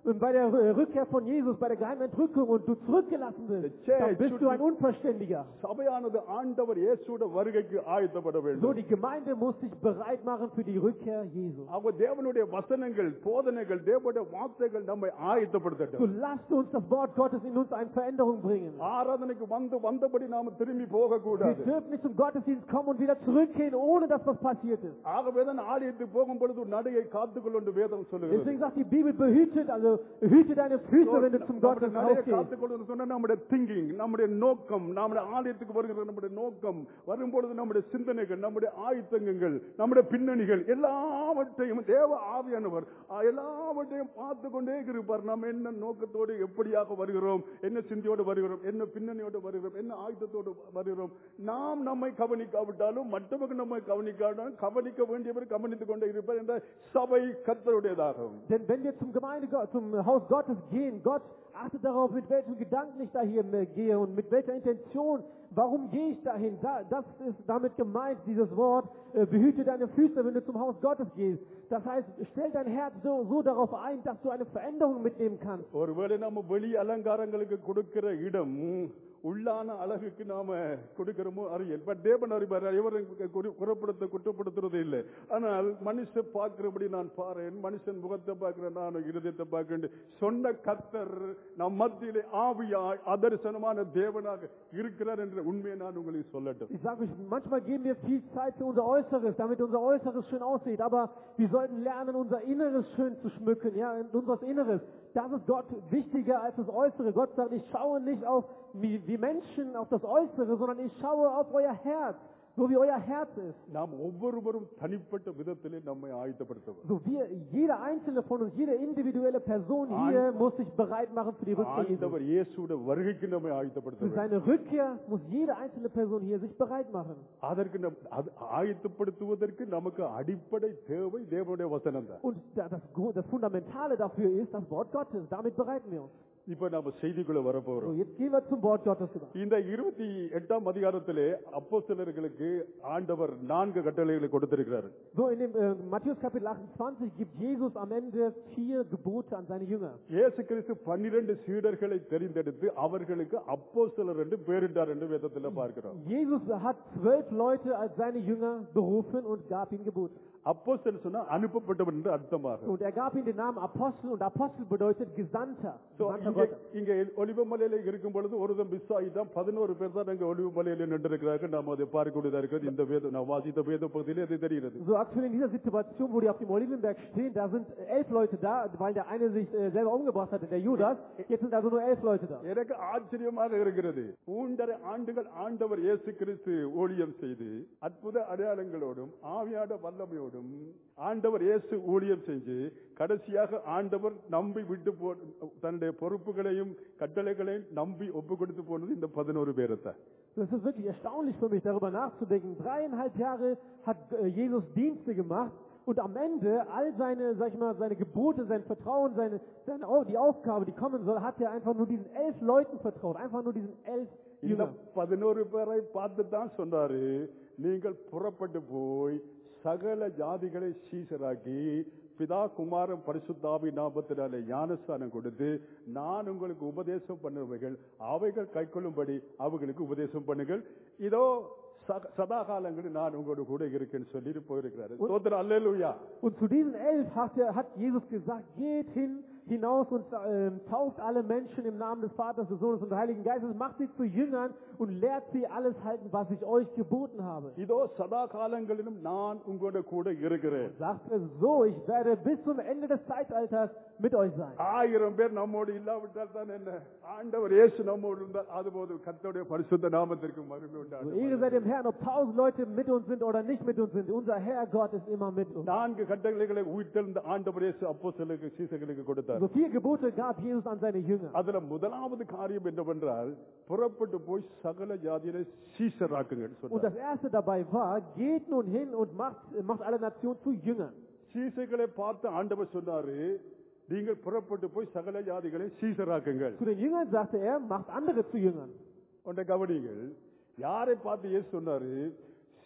Und bei der äh, Rückkehr von Jesus, bei der geheimen Entrückung und du zurückgelassen The wirst, church dann bist should du be- ein Unverständiger. சபையானது ஆண்டவர் இயேசுவோட வருகைக்கு ஆயத்தப்பட So, வேண்டும் die Gemeinde muss sich bereit machen für die Rückkehr Jesu. அவங்க தேவனுடைய வசனங்கள் போதனைகள் தேவனுடைய வார்த்தைகள் நம்மை So ஆயத்தப்படுத்தட்டும் lasst uns das Wort Gottes in uns eine Veränderung bringen. ஆராதனைக்கு வந்து வந்தபடி நாம திரும்பி போக Wir கூடாது dürfen nicht zum Gottesdienst kommen und wieder zurückgehen, ohne dass was passiert ist. ஆகவே தான் ஆலயத்துக்கு போகும் பொழுது நடையை காத்துக்கொள்ள என்று வேதம் சொல்லுகிறது Deswegen sagt die Bibel, behütet, also hüte deine Füße, wenn du zum நம்முடைய Gotteshaus நடையை gehst. காத்துக்கொள்வது சொன்னா நம்முடைய திங்கிங் நம்முடைய நோக்கம் நம்முடைய ஆலயத்துக்கு வருகிற நம்முடைய நோக்கம் வரும்பொழுது நம்முடைய சிந்தனைகள் நம்முடைய ஆயுத்தங்கள் நம்முடைய பின்னணிகள் எல்லாவற்றையும் தேவ ஆவியானவர் ஆ, எல்லாவற்றையும் பார்த்து கொண்டே இருப்பார் நாம் என்ன நோக்கத்தோடு எப்படியாக வருகிறோம் என்ன சிந்தையோடு வருகிறோம் என்ன பின்னணியோடு வருகிறோம் என்ன ஆயுதத்தோடு வருகிறோம் நாம் நம்மை கவனிக்காவிட்டாலும் மற்றவர்கள் நம்மை கவனிக்காவிட்டாலும் கவனிக்க வேண்டியவர் கவனித்துக் கொண்டே இருப்பார் என்ற சபை கர்த்தருடையதாகும் Denn wenn wir zum Gemeinde, zum Haus Gottes gehen, Gott achtet darauf, mit welchem Gedanken ich da hier äh, gehe und mit welcher Intention. Warum gehe ich dahin? Da, das ist damit gemeint, dieses Wort, äh, behüte deine Füße, wenn du zum Haus Gottes gehst. Das heißt, stell dein Herz so, so darauf ein, dass du eine Veränderung mitnehmen kannst. ஒருவேளை நம்ம வெளி அலங்காரங்களுக்கு கொடுக்கிற இடம் உள்ளான அழகுக்கு நாம கொடுக்கிறோமோ அறியல் but தேவன் அறிவார் இவரை குறி- குறப்படுத்த குற்றப்படுத்துறது இல்லை ஆனால் மனுஷ பார்க்கிறபடி நான் பாறேன் மனுஷன் முகத்தை பார்க்கிறேன் நான் இருதயத்தை பார்க்கிறேன் சொன்ன கத்தர் நம் மத்தியிலே ஆவியாய் அதர்சனமான தேவனாக இருக்கிறார் என்ற உண்மையை நான் உங்களுக்கு சொல்லட்டும் Ich sage euch, manchmal geben wir viel Zeit für unser Äußeres, damit unser Äußeres schön aussieht. Aber wir sollten lernen, unser Inneres schön zu schmücken, ja, unser Inneres. Das ist Gott wichtiger als das Äußere. Gott sagt, ich schaue nicht auf wie, wie Menschen auf das Äußere, sondern ich schaue auf euer Herz, so wie euer Herz ist. நாம் ஒவ்வொருவரும் தனிப்பட்ட விதத்திலே நம்மை ஆயத்தப்படுத்தவும் So wir, jeder einzelne von uns, jede individuelle Person hier muss sich bereit machen für die Rückkehr Jesu. ஆண்டவர் இயேசுவோட வருகைக்கு நம்மை ஆயத்தப்படுத்த Für வேண்டும். seine Rückkehr muss jede einzelne Person hier sich bereit machen. அதற்கு நம் அது ஆயத்தப்படுத்துவதற்கு நமக்கு அடிப்படை தேவை தேவனுடைய வசனம் தான் Und da- das, Gru- das Fundamentale dafür ist das Wort Gottes. Damit bereiten wir uns. இப்ப நம்ம செய்திக்குள்ள So, வரப்போறோம் jetzt gehen wir zum Wort Gottes über. இந்த இருபத்தி எட்டாம் அதிகாரத்திலே அப்போஸ்தலர்களுக்கு ஆண்டவர் நான்கு கட்டளைகளை கொடுத்திருக்கிறார் So, in dem äh, Matthäus Kapitel 28 gibt Jesus am Ende vier Gebote an seine Jünger. இயேசு கிறிஸ்து பன்னிரண்டு சீடர்களை தெரிந்தெடுத்து அவர்களுக்கு அப்போஸ்தலர் என்று பேரிட்டார் என்று வேதத்தில் பார்க்கிறோம் Jesus hat zwölf Leute als seine Jünger berufen und gab ihnen Gebote. அப்போஸ்தலர் சொன்னா அனுப்பப்பட்டவன் என்று அர்த்தமாகும் Und er gab ihnen den Namen Apostel und Apostel bedeutet Gesandter. So, Gesandter இங்க Gottes. இங்க ஒலிவமலையில இருக்கும் பொழுது ஒருத்தன் மிஸ் ஆகிட்டான் பதினோரு பேர் தான் அங்க ஒலிவமலையில நின்றிருக்கிறார்கள் நாம் அதை பார்க்கக்கூடியதா இருக்கிறது இந்த வேதம் நான் வாசித்த வேத பகுதியிலே அது தெரிகிறது So aktuell in dieser Situation, wo die auf dem Olivenberg stehen, da sind elf Leute da, weil der eine sich äh, selber umgebracht hatte, der Judas. Jetzt sind also nur elf Leute da. எனக்கு ஆச்சரியமாக இருக்கிறது மூன்றரை ஆண்டுகள் ஆண்டவர் இயேசு கிறிஸ்து ஊழியம் செய்து அற்புத அடையாளங்களோடும் ஆவியாட வல்லமையோடும் ஆண்டவர் இயேசு ஊழியம் செஞ்சு கடைசியாக ஆண்டவர் நம்பி விட்டு போ தன்னுடைய பொறுப்புகளையும் கட்டளைகளையும் நம்பி ஒப்பு கொடுத்து போனது இந்த பதினோரு பேரைத்தான் Das ist wirklich erstaunlich für mich, darüber nachzudenken. Dreieinhalb Jahre hat äh, Jesus Dienste gemacht und am Ende all seine, sag ich mal, seine Gebote, sein Vertrauen, seine, seine, Au- die Aufgabe, die kommen soll, hat er einfach nur diesen elf Leuten vertraut. Einfach nur diesen elf இந்த Jüngern. பதினோரு பேரை பார்த்து தான் சொன்னாரு நீங்கள் புறப்பட்டு போய் சகல ஜாதிகளை சீசராக்கி பிதா குமாரன் பரிசுத்தாவி நாமத்தினாலே ஞானஸ்தானம் கொடுத்து நான் உங்களுக்கு உபதேசம் பண்ணுவைகள் அவைகள் கைக்கொள்ளும்படி அவர்களுக்கு உபதேசம் பண்ணுங்கள் இதோ ச- சதா காலங்களில் நான் உங்களோட கூட இருக்கேன்னு சொல்லிட்டு போயிருக்கிறாரு சோதரன் அல்லேலூயா Und zu diesen elf hat, er, hat Jesus gesagt, geht hin, hinaus und ähm, tauft alle Menschen im Namen des Vaters, des Sohnes und des Heiligen Geistes, macht sie zu Jüngern und lehrt sie alles halten, was ich euch geboten habe. இதோ சதா காலங்களிலும் நான் உங்களோட கூட இருக்கிறேன் Sagt er so, ich werde bis zum Ende des Zeitalters mit euch sein. ஆயிரம் பேர் நம்மோடு இல்லாவிட்டால் தான் என்ன ஆண்டவர் இயேசு நம்மோடு இருந்தால் அது போதும் கர்த்தருடைய பரிசுத்த நாமத்திற்கு மகிமை So, உண்டாகும் Ehre sei dem Herrn, ob tausend Leute mit uns sind oder nicht mit uns sind. Unser Herr Gott ist immer mit uns. நான்கு கட்டளைகளை உயிர்த்தெழுந்த ஆண்டவர் இயேசு அப்போஸ்தலருக்கு சீசர்களுக்கு கொடுத்தார் So vier Gebote gab Jesus an seine Jünger. அதுல முதலாவது காரியம் என்னவென்றால் புறப்பட்டு போய் சகல ஜாதியில சீசராக்குங்கள் Und சொன்னார் das erste dabei war, geht nun hin und macht, macht alle Nationen zu Jüngern. சீசர்களை பார்த்து ஆண்டவர் சொன்னாரு நீங்கள் புறப்பட்டு போய் சகல ஜாதிகளை சீசராக்குங்கள் Zu den Jüngern sagte er, macht andere zu Jüngern. உன்னை கவனிங்கள் யாரை பார்த்து இயேசு சொன்னாரு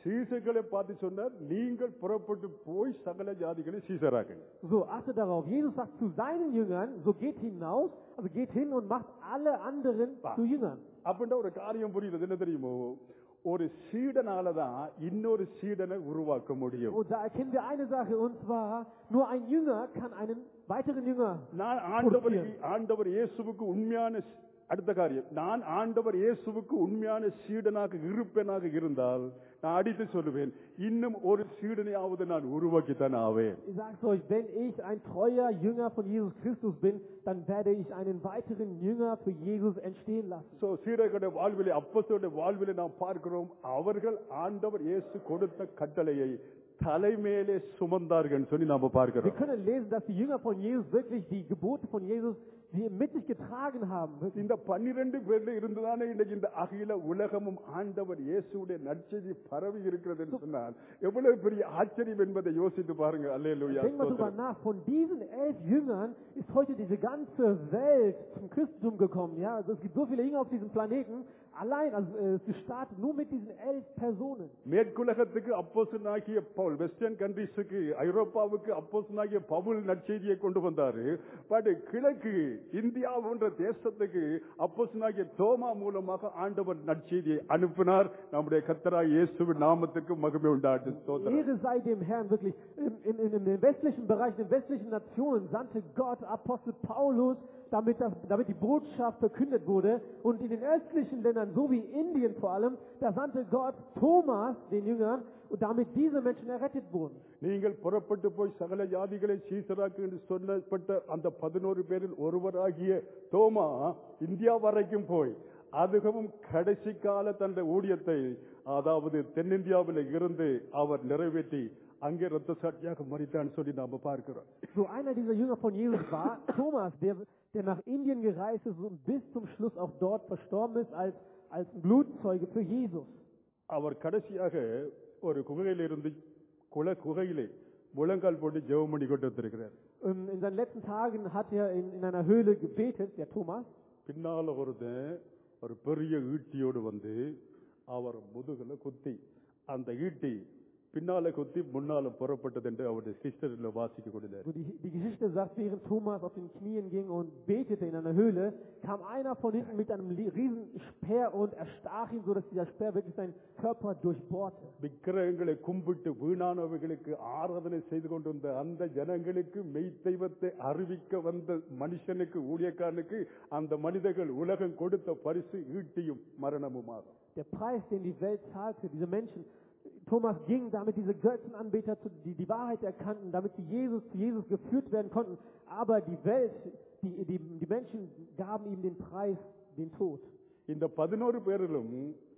சீசர்களை பார்த்து சொன்னார் நீங்கள் புறப்பட்டு போய் சகல ஜாதிகளை சீசராக்குங்க So, achte darauf. Jesus sagt zu seinen Jüngern, so geht hinaus, also geht hin und macht alle anderen zu Jüngern. அப்படின்ற ஒரு காரியம் புரியுது என்ன தெரியுமோ ஒரு சீடனால தான் இன்னொரு சீடனை உருவாக்க முடியும் Und da erkennen wir eine Sache, und zwar, nur ein Jünger kann einen weiteren Jünger. நான் ஆண்டவருக்கு ஆண்டவர் இயேசுவுக்கு உண்மையான சி- அடுத்த காரியம் நான் ஆண்டவர் இயேசுவுக்கு உண்மையான சீடனாக இருப்பேனாக இருந்தால் நான் அடித்து சொல்லுவேன் இன்னும் ஒரு சீடனையாவது நான் உருவாக்கித்தான் ஆவேன் Ich sage euch, wenn ich ein treuer Jünger von Jesus Christus bin, dann werde ich einen weiteren Jünger für Jesus entstehen lassen. So சீடர்களுடைய வாழ்விலே அப்போஸ்தலருடைய வாழ்விலே நாம் பார்க்கிறோம் அவர்கள் ஆண்டவர் இயேசு கொடுத்த கட்டளையை தலைமேலே சுமந்தார்கள் சொல்லி நாம Wir பார்க்கிறோம் können lesen, dass die Jünger von Jesus wirklich die Gebote von Jesus die mit sich getragen haben. Wirklich. இந்த பன்னிரண்டு பேர்ல இருந்துதானே இன்னைக்கு இந்த அகில உலகமும் ஆண்டவர் இயேசுடைய நற்செய்தி பரவி இருக்கிறது என்று சொன்னால் எவ்வளவு பெரிய ஆச்சரியம் என்பதை யோசித்து பாருங்க அல்லேலூயா Denk mal drüber ஸ்தோத்திரம். nach. Von diesen elf Jüngern ist heute diese ganze Welt zum Christentum gekommen. Ja, also es gibt so viele Jünger auf diesem Planeten. Allein, also äh, es ist gestartet nur mit diesen elf Personen. மேற்குலகத்துக்கு அப்போசனாகிய பவுல் western கண்ட்ரிஸுக்கு ஐரோப்பாவுக்கு அப்போசனாகிய பவுல் நற்செய்தியை கொண்டு வந்தாரு பட் கிழக்கு இந்தியா போன்ற தேசத்துக்கு அப்போசனாகிய தோமா மூலமாக ஆண்டவர் நற்செய்தியை அனுப்பினார் நம்முடைய கத்தராய் இயேசுவின் நாமத்துக்கு மகிமை உண்டாட்டு ஸ்தோத்திரம் Ehre sei dem Herrn wirklich. In, in, in, in den westlichen Bereichen, in den westlichen Nationen sandte Gott Apostel Paulus, damit, das, damit die Botschaft verkündet wurde. Und in den östlichen Ländern, so wie Indien vor allem, da sandte Gott Thomas, den Jüngern, und damit diese Menschen errettet wurden. நீங்கள் புறப்பட்டு போய் சகல ஜாதிகளை சீசராக்கு என்று சொல்லப்பட்ட அந்த பதினோரு பேரில் ஒருவராகிய தோமா இந்தியா வரைக்கும் போய் அதுவும் கடைசி கால தன்னுடைய ஊழியத்தை அதாவது தென்னிந்தியாவில் இருந்து அவர் நிறைவேற்றி அங்கே ரத்த சாட்சியாக மறித்தான்னு சொல்லி நாம பார்க்கிறோம் So einer dieser Jünger von Jesus war Thomas, der, der nach Indien gereist ist und bis zum Schluss auch dort verstorben ist als, als Blutzeuge für Jesus. அவர் கடைசியாக ஒரு குகையிலிருந்து குல குகையிலே முழங்கால் போட்டு ஜெபம் பண்ணி கொண்டு வந்திருக்கிறார் Ähm, In seinen letzten Tagen hat er in, in einer Höhle gebetet, der Thomas. பின்னால ஒருத்தன் ஒரு பெரிய ஈட்டியோடு வந்து அவர் முதுகுல குத்தி அந்த ஈட்டி பின்னால குத்தி முன்னால புறப்பட்டது என்று அவருடைய சிஸ்டர்ல வாசிக்க கொடுத்தார் So die, die Geschichte sagt, während Thomas auf den Knien ging und betete in einer Höhle, kam einer von hinten mit einem li- riesen Speer und erstach ihn, sodass dieser Speer wirklich seinen Körper durchbohrte. விக்கிரகங்களை கும்பிட்டு வீணானவைகளுக்கு ஆராதனை செய்து கொண்டிருந்த அந்த ஜனங்களுக்கு மெய் தெய்வத்தை அறிவிக்க வந்த மனுஷனுக்கு ஊழியக்காரனுக்கு அந்த மனிதர்கள் உலகம் கொடுத்த பரிசு ஈட்டியும் மரணமுமாகும் Der Preis, den die Welt zahlte, diese Menschen, Thomas ging, damit diese Götzenanbeter zu, die die Wahrheit erkannten, damit sie Jesus zu Jesus geführt werden konnten. Aber die Welt, die, die, die Menschen gaben ihm den Preis, den Tod. இந்த பதினோரு பேரிலும்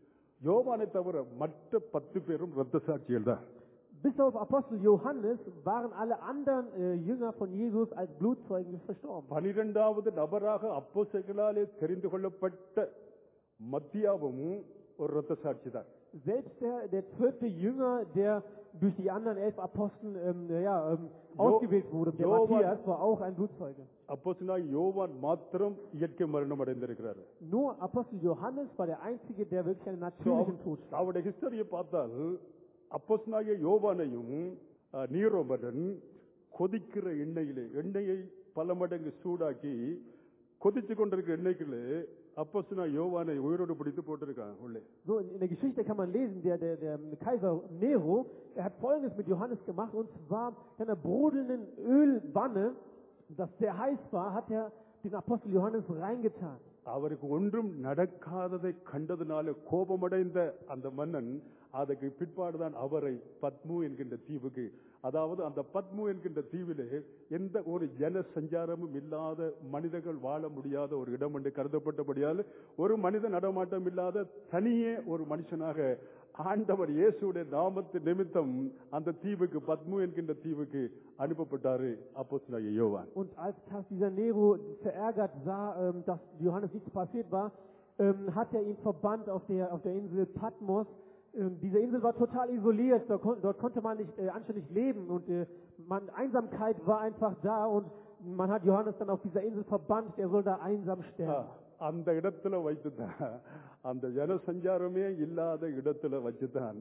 யோவானை தவிர மற்ற பத்து பேரும் ரத்த சாட்சிகள் தான் Bis auf Apostel Johannes waren alle anderen äh, Jünger von Jesus als Blutzeugen verstorben. பனிரெண்டாவது நபராக அப்போஸ்தலர்களாலே தெரிந்து கொள்ளப்பட்ட மத்தியாவும் ஒரு ரத்த சாட்சி தான் Selbst der, der zwölfte Jünger, der durch die anderen elf Aposteln ähm, ja, ähm, Jo- ausgewählt wurde, der Johann- Matthias, war auch ein Blutzeuge. அப்போஸ்தலனாகிய யோவான் மாத்திரம் இயற்கை மரணம் அடைந்திருக்கிறார் Nur Apostel Johannes war der Einzige, der wirklich einen natürlichen Tod starb. அவருடைய ஹிஸ்டரியை பார்த்தால் அப்போஸ்தலனாகிய யோவானையும் அஹ், நீரோபரன் கொதிக்கிற எண்ணெயிலே எண்ணெயை பல மடங்கு சூடாக்கி கொதிச்சு கொண்டிருக்கிற எண்ணெய்க்குள்ளே அப்போஸ்தலனா யோவானை உயிரோடு பிடித்து போட்டிருக்கான் உள்ளே So, in, in der Geschichte kann man lesen, der, der, der Kaiser Nero, er hat Folgendes mit Johannes gemacht, und zwar in einer brodelnden Ölwanne, das sehr heiß war, hat er den Apostel Johannes reingetan. அவருக்கு ஒன்றும் நடக்காததை கண்டதுனால கோபமடைந்த அந்த மன்னன் அதுக்கு பிற்பாடுதான் அவரை பத்மு என்கின்ற தீவுக்கு அதாவது அந்த பத்மு என்கின்ற தீவிலே எந்த ஒரு ஜன சஞ்சாரமும் இல்லாத மனிதர்கள் வாழ முடியாத ஒரு இடம் என்று கருதப்பட்டபடியால் ஒரு மனித நடமாட்டம் இல்லாத தனியே ஒரு மனுஷனாக ஆண்டவர் இயேசுடைய நாமத்து நிமித்தம் அந்த தீவுக்கு பத்மு என்கின்ற தீவுக்கு அனுப்பப்பட்டாரு அப்போ யோவான் Und als als dieser Nero verärgert sah, ähm, dass Johannes nichts passiert war, ähm, hat er ihn verbannt auf der, auf der Insel Patmos. Ähm, diese Insel war total isoliert, dort, kon dort konnte man nicht äh, anständig leben und äh, man, Einsamkeit war einfach da und man hat Johannes dann auf dieser Insel verbannt, er soll da einsam ஆ, sterben. அந்த இடத்துல வைத்துதான் அந்த ஜனசஞ்சாரமே இல்லாத இடத்துல வச்சுதான்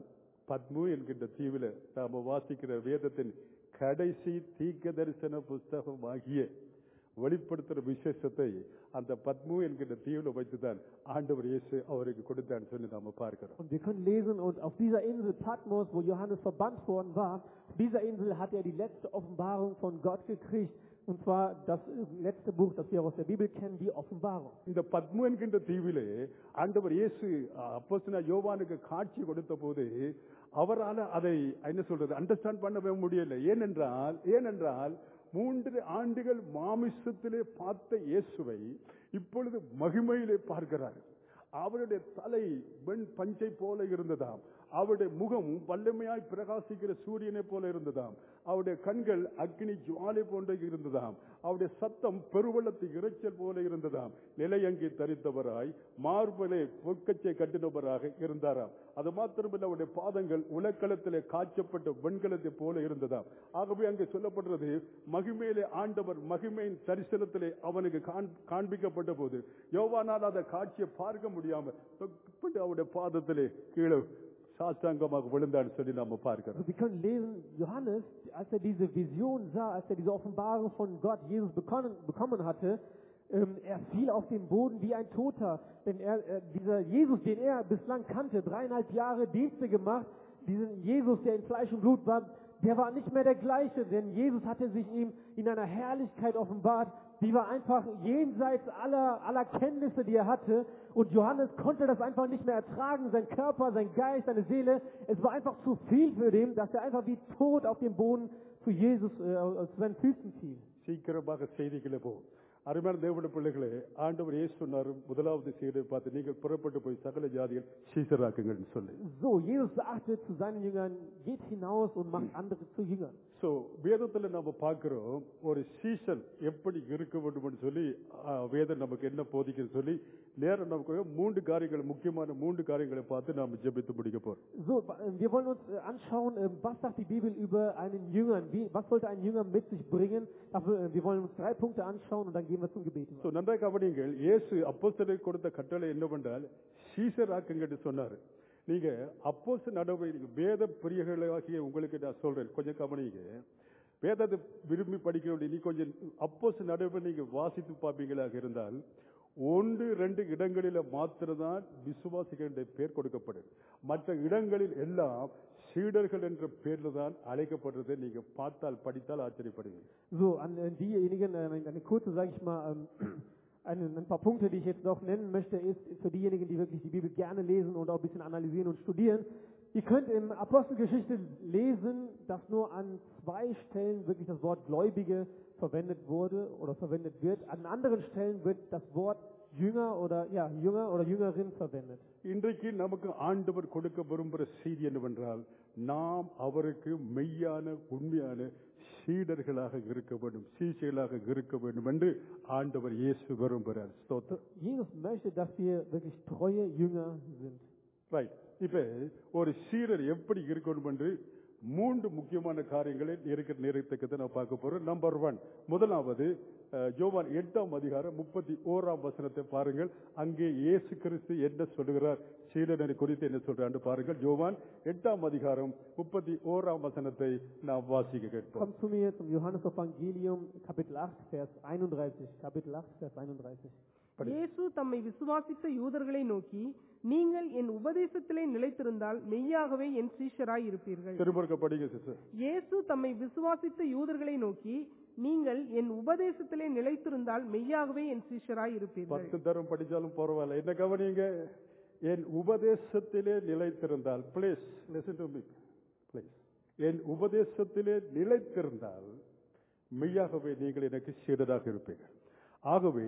பத்மு என்கின்ற தீவில நாம வாசிக்கிற வேதத்தின் கடைசி தீர்க்க தரிசன புஸ்தகம் ஆகிய வெளிப்படுத்துற விசேஷத்தை அந்த பத்மு என்கின்ற தீவில வைத்துதான் ஆண்டவர் இயேசு அவருக்கு கொடுத்தான்னு சொல்லி நாம பார்க்கிறோம் Und wir können lesen, und auf dieser Insel Patmos, wo Johannes verbannt worden war, auf dieser Insel hat er die letzte Offenbarung von Gott gekriegt. Und zwar das letzte Buch, das wir aus der Bibel kennen, die Offenbarung. இந்த பத்மு என்கின்ற தீவிலே ஆண்டவர் இயேசு அப்போஸ்தலனாகிய யோவானுக்கு காட்சி கொடுத்த போது அவரால் அதை என்ன சொல்றது அண்டர்ஸ்டாண்ட் பண்ணவே முடியல ஏனென்றால் ஏனென்றால் மூன்று ஆண்டுகள் மாமிசத்திலே பார்த்த இயேசுவை இப்பொழுது மகிமையிலே பார்க்கிறார் அவருடைய தலை வெண் பஞ்சை போல இருந்ததாம் அவருடைய முகம் வல்லமையாய் பிரகாசிக்கிற சூரியனை போல இருந்ததாம் அவருடைய கண்கள் அக்னி ஜுவாலை போன்ற இருந்ததாம் அவருடைய சத்தம் பெருவெள்ளத்து இரைச்சல் போல இருந்ததாம் நிலையங்கி தரித்தவராய் மார்பலை பொற்கச்சை கட்டினவராக இருந்தாராம் அது மாத்திரமல்ல அவருடைய பாதங்கள் உலக்களத்திலே காய்ச்சப்பட்ட வெண்கலத்தை போல இருந்ததாம் ஆகவே அங்கே சொல்லப்படுறது மகிமையிலே ஆண்டவர் மகிமையின் தரிசனத்திலே அவனுக்கு காண்- காண்பிக்கப்பட்ட போது யோவானால் அந்த காட்சியை பார்க்க முடியாம தொட்டு அவருடைய பாதத்திலே கீழே சாஷ்டாங்கமாக விழுந்தான்னு சொல்லி நாம பார்க்கிறோம் Also wir können lesen, Johannes, als er diese Vision sah, als er diese Offenbarung von Gott, Jesus bekommen, bekommen hatte, ähm, er fiel auf den Boden wie ein Toter. Denn er, äh, dieser Jesus, den er bislang kannte, dreieinhalb Jahre Dienste gemacht, diesen Jesus, der in Fleisch und Blut war, der war nicht mehr der gleiche, denn Jesus hatte sich ihm in einer Herrlichkeit offenbart, die war einfach jenseits aller, aller Kenntnisse, die er hatte. Und Johannes konnte das einfach nicht mehr ertragen, sein Körper, sein Geist, seine Seele. Es war einfach zu viel für den, dass er einfach wie tot auf dem Boden zu Jesus, äh, zu seinen Füßen fiel. சீக்கிரமாக செய்திகளை போ அருமையான தேவனுடைய பிள்ளைகளே ஆண்டவர் இயேசு சொன்னார் முதலாவது சீடை பார்த்து நீங்கள் புறப்பட்டு போய் சகல ஜாதிகள் சீசராக்குங்கள் சொல்லி So, Jesus sagte zu seinen Jüngern, geht hinaus und macht andere zu Jüngern. So வேதத்துல நம்ம பார்க்கிறோம் ஒரு சீசன் எப்படி இருக்க வேண்டும் சொல்லி ஆ, வேதம் நமக்கு என்ன போதிக்குன்னு சொல்லி நேரம் நமக்கு மூன்று காரியங்கள் முக்கியமான மூன்று காரியங்களை பார்த்து நாம ஜெபித்து முடிக்க போறோம் So, äh, wir wollen uns äh, anschauen, äh, was sagt die Bibel über einen Jüngern? Wie, was sollte ein Jünger mit sich bringen? Dafür, äh, wir wollen uns drei Punkte anschauen und dann gehen wir zum Gebet. So நன்றாக கவனிங்கள் இயேசு அப்போஸ்தலருக்கு கொடுத்த கட்டளை என்னவென்றால் சீசராக்குங்கன்னு சொன்னாரு நீங்க அப்போஸ் நடவடிக்கை வேத பிரியர்களாகிய உங்களுக்கு நான் சொல்றேன் கொஞ்சம் கவனிங்க வேதத்தை விரும்பி படிக்கிறவங்க நீ கொஞ்சம் அப்போஸ் நடவடிக்கை நீங்க வாசித்து பார்ப்பீங்களாக இருந்தால் ஒன்று ரெண்டு இடங்களில மாத்திரம்தான் விசுவாசிகளுடைய பேர் கொடுக்கப்படும் மற்ற இடங்களில் எல்லாம் சீடர்கள் என்ற பேர்ல தான் அழைக்கப்படுறதை நீங்க பார்த்தால் படித்தால் ஆச்சரியப்படுவீங்க So, an äh, diejenigen, äh, eine kurze, sage ich mal, ähm, ein, ein paar Punkte, die ich jetzt noch nennen möchte, ist für diejenigen, die wirklich die Bibel gerne lesen und auch ein bisschen analysieren und studieren. Ihr könnt in Apostelgeschichte lesen, dass nur an zwei Stellen wirklich das Wort Gläubige verwendet wurde oder verwendet wird. An anderen Stellen wird das Wort Jünger oder ja Jünger oder Jüngerin verwendet. இன்றைக்கு நமக்கு ஆண்டவர் கொடுக்க விரும்புகிற செய்தி என்னவென்றால் நாம் அவருக்கு மெய்யான உண்மையான சீடர்களாக இருக்க வேண்டும் சீசைகளாக இருக்க வேண்டும் என்று ஆண்டவர் இயேசு விரும்புகிறார் ஸ்தோத்திரம் Jesus möchte, dass wir wirklich treue Jünger sind. Right இப்ப ஒரு சீடர் எப்படி இருக்கணும் என்று மூன்று முக்கியமான காரியங்களை இருக்கிற நேரத்துக்கு நான் பார்க்க போறோம் நம்பர் ஒன் முதலாவது அஹ், யோவான் எட்டாம் அதிகாரம் முப்பத்தி ஓராம் வசனத்தை பாருங்கள் அங்கே இயேசு கிறிஸ்து என்ன சொல்லுகிறார் சீடனை குறித்து என்ன சொல்றான்னு பாருங்கள் யோவான் எட்டாம் அதிகாரம் முப்பத்தி ஓராம் வசனத்தை நாம் வாசிக்க கேட்போம் Kommt zu mir zum Johannes Evangelium, Kapitel 8, Vers 31. Kapitel 8, Vers 31. படி. இயேசு தம்மை விசுவாசித்த யூதர்களை நோக்கி நீங்கள் என் உபதேசத்திலே நிலைத்திருந்தால் மெய்யாகவே என் சீஷராய் இருப்பீர்கள் திரும்ப படிங்க சிஸ்டர் இயேசு தம்மை விசுவாசித்த யூதர்களை நோக்கி நீங்கள் என் உபதேசத்திலே நிலைத்திருந்தால் மெய்யாகவே என் சீஷராய் இருப்பீர்கள் பத்து தரம் படிச்சாலும் பரவாயில்ல என்ன கவனிங்க என் உபதேசத்திலே நிலைத்திருந்தால் please listen to me please என் உபதேசத்திலே நிலைத்திருந்தால் மெய்யாகவே நீங்கள் எனக்கு சீடராக இருப்பீர்கள் ஆகவே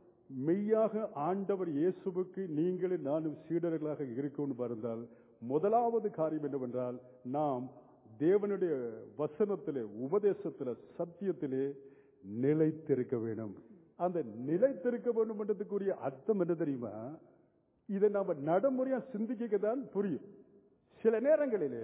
மெய்யாக ஆண்டவர் இயேசுவுக்கு நீங்களும் நானும் சீடர்களாக இருக்கணும் இருந்தால் முதலாவது காரியம் என்னவென்றால் நாம் தேவனுடைய வசனத்திலே உபதேசத்திலே சத்தியத்திலே நிலைத்திருக்க வேண்டும் அந்த நிலைத்திருக்க வேண்டும் என்றதுக்குரிய அர்த்தம் என்ன தெரியுமா இதை நாம நடைமுறையா சிந்திக்க தான் புரியும் சில நேரங்களிலே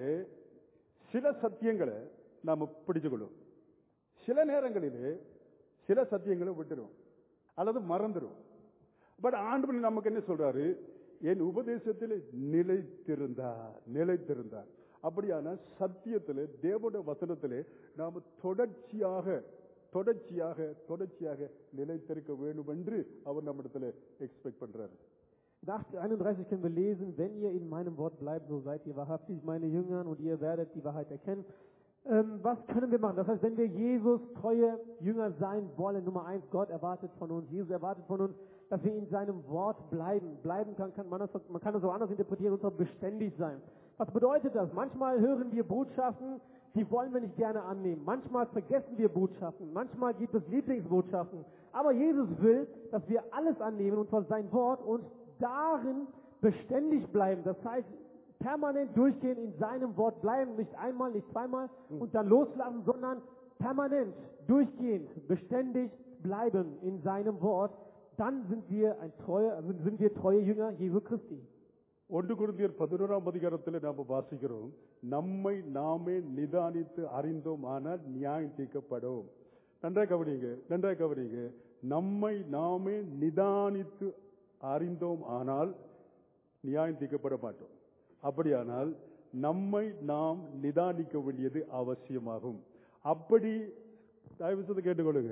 சில சத்தியங்களை நாம பிடிச்சுக்கொள்ளும் சில நேரங்களிலே சில சத்தியங்களை விட்டுரும் அல்லது மறந்துடும் பட் ஆண்டவர் நமக்கு என்ன சொல்றாரு என் உபதேசத்தில் நிலைத்திருந்தார் நிலைத்திருந்தார் அப்படியான சத்தியத்திலே தேவனுடைய வசனத்திலே நாம் தொடர்ச்சியாக தொடர்ச்சியாக தொடர்ச்சியாக நிலைத்திருக்க வேண்டும் என்று அவர் நம்மிடத்துல எக்ஸ்பெக்ட் பண்றாரு In 831 können wir lesen, wenn ihr in meinem Wort bleibt, so seid ihr wahrhaftig meine Jünger und ihr werdet die Wahrheit erkennen. Ähm, was können wir machen? Das heißt, wenn wir Jesus treue Jünger sein wollen, Nummer eins, Gott erwartet von uns, Jesus erwartet von uns, dass wir in seinem Wort bleiben. Bleiben kann, kann man, das, man kann das auch anders interpretieren, und zwar beständig sein. Was bedeutet das? Manchmal hören wir Botschaften, die wollen wir nicht gerne annehmen. Manchmal vergessen wir Botschaften. Manchmal gibt es Lieblingsbotschaften. Aber Jesus will, dass wir alles annehmen, und zwar sein Wort, und darin beständig bleiben. Das heißt, permanent durchgehen in seinem Wort bleiben, nicht einmal, nicht zweimal und dann loslassen, sondern permanent, durchgehend, beständig bleiben in seinem Wort. Dann sind wir ein treuer, also sind wir treue Jünger Jesu Christi. ஒன்று குருந்தியர் பதினோராம் அதிகாரத்தில் நாம் வாசிக்கிறோம் நம்மை நாமே நிதானித்து அறிந்தோம் ஆனால் நியாயம் தீர்க்கப்படும் நன்றாக கவனிங்க நன்றாக கவனிங்க நம்மை நாமே நிதானித்து அறிந்தோம் ஆனால் நியாயம் தீர்க்கப்பட மாட்டோம் அப்படியானால் நம்மை நாம் நிதானிக்க வேண்டியது அவசியமாகும் அப்படி தயவு செய்து கேட்டுக்கொள்ளுங்க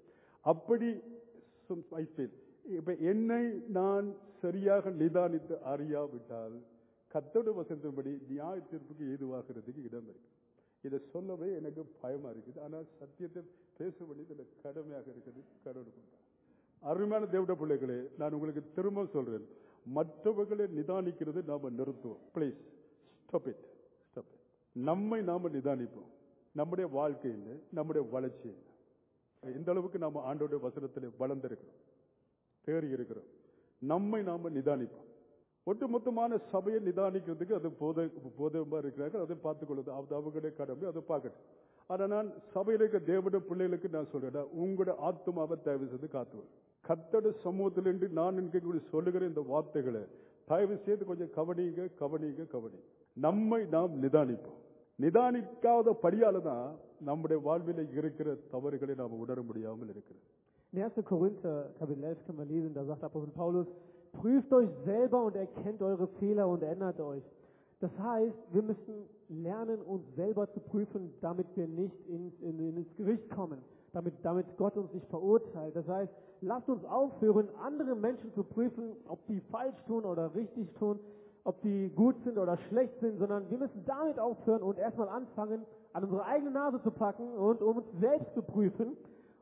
அப்படி some I feel. இப்ப என்னை நான் சரியாக நிதானித்து அறியாவிட்டால் கத்தோட வசனத்தின்படி நியாய தீர்ப்புக்கு ஏதுவாகிறதுக்கு இடம் இருக்கு இதை சொல்லவே எனக்கு பயமா இருக்குது ஆனால் சத்தியத்தை பேச வேண்டியது எனக்கு கடமையாக இருக்குது கடவுள் கொடுத்தார். அருமையான தேவட பிள்ளைகளே நான் உங்களுக்கு திரும்ப சொல்றேன் மற்றவர்களை நிதானிக்கிறது நாம நிறுத்துவோம் ப்ளீஸ் ஸ்டாப் இட் ஸ்டாப் நம்மை நாம நிதானிப்போம் நம்முடைய வாழ்க்கையில் நம்முடைய வளர்ச்சியில் இந்த அளவுக்கு நாம ஆண்டோட வசனத்தில் வளர்ந்திருக்கிறோம் தேறி இருக்கிறோம் நம்மை நாம நிதானிப்போம் ஒட்டுமொத்தமான சபையை நிதானிக்கிறதுக்கு அது போத போதமா இருக்கிறார்கள் அதை பார்த்துக் கொள்வது அது அவங்களுடைய கடமை அதை பார்க்கட்டும் ஆனா நான் சபையில இருக்க தேவட பிள்ளைகளுக்கு நான் சொல்றேன் உங்களோட ஆத்மாவை தயவு செய்து காத்துவது கத்தட சமூகத்திலிருந்து நான் இங்கே சொல்லுகிற இந்த வார்த்தைகளை தயவு செய்து கொஞ்சம் கவனிங்க கவனிங்க கவனிங்க நம்மை நாம் நிதானிப்போம் நிதானிக்காத படியால தான் நம்முடைய வாழ்வில் இருக்கிற தவறுகளை நாம் உணர முடியாமல் இருக்கிறது In 1. Korinther, Kapitel 11, können wir lesen, da sagt Apostel Paulus, prüft euch selber und erkennt eure Fehler und ändert euch. Das heißt, wir müssen lernen, uns selber zu prüfen, damit wir nicht ins, in, ins Gericht kommen, damit, damit Gott uns nicht verurteilt. Das heißt, lasst uns aufhören, andere Menschen zu prüfen, ob die falsch tun oder richtig tun, ob die gut sind oder schlecht sind, sondern wir müssen damit aufhören und erstmal anfangen, an unsere eigene Nase zu packen und um uns selbst zu prüfen,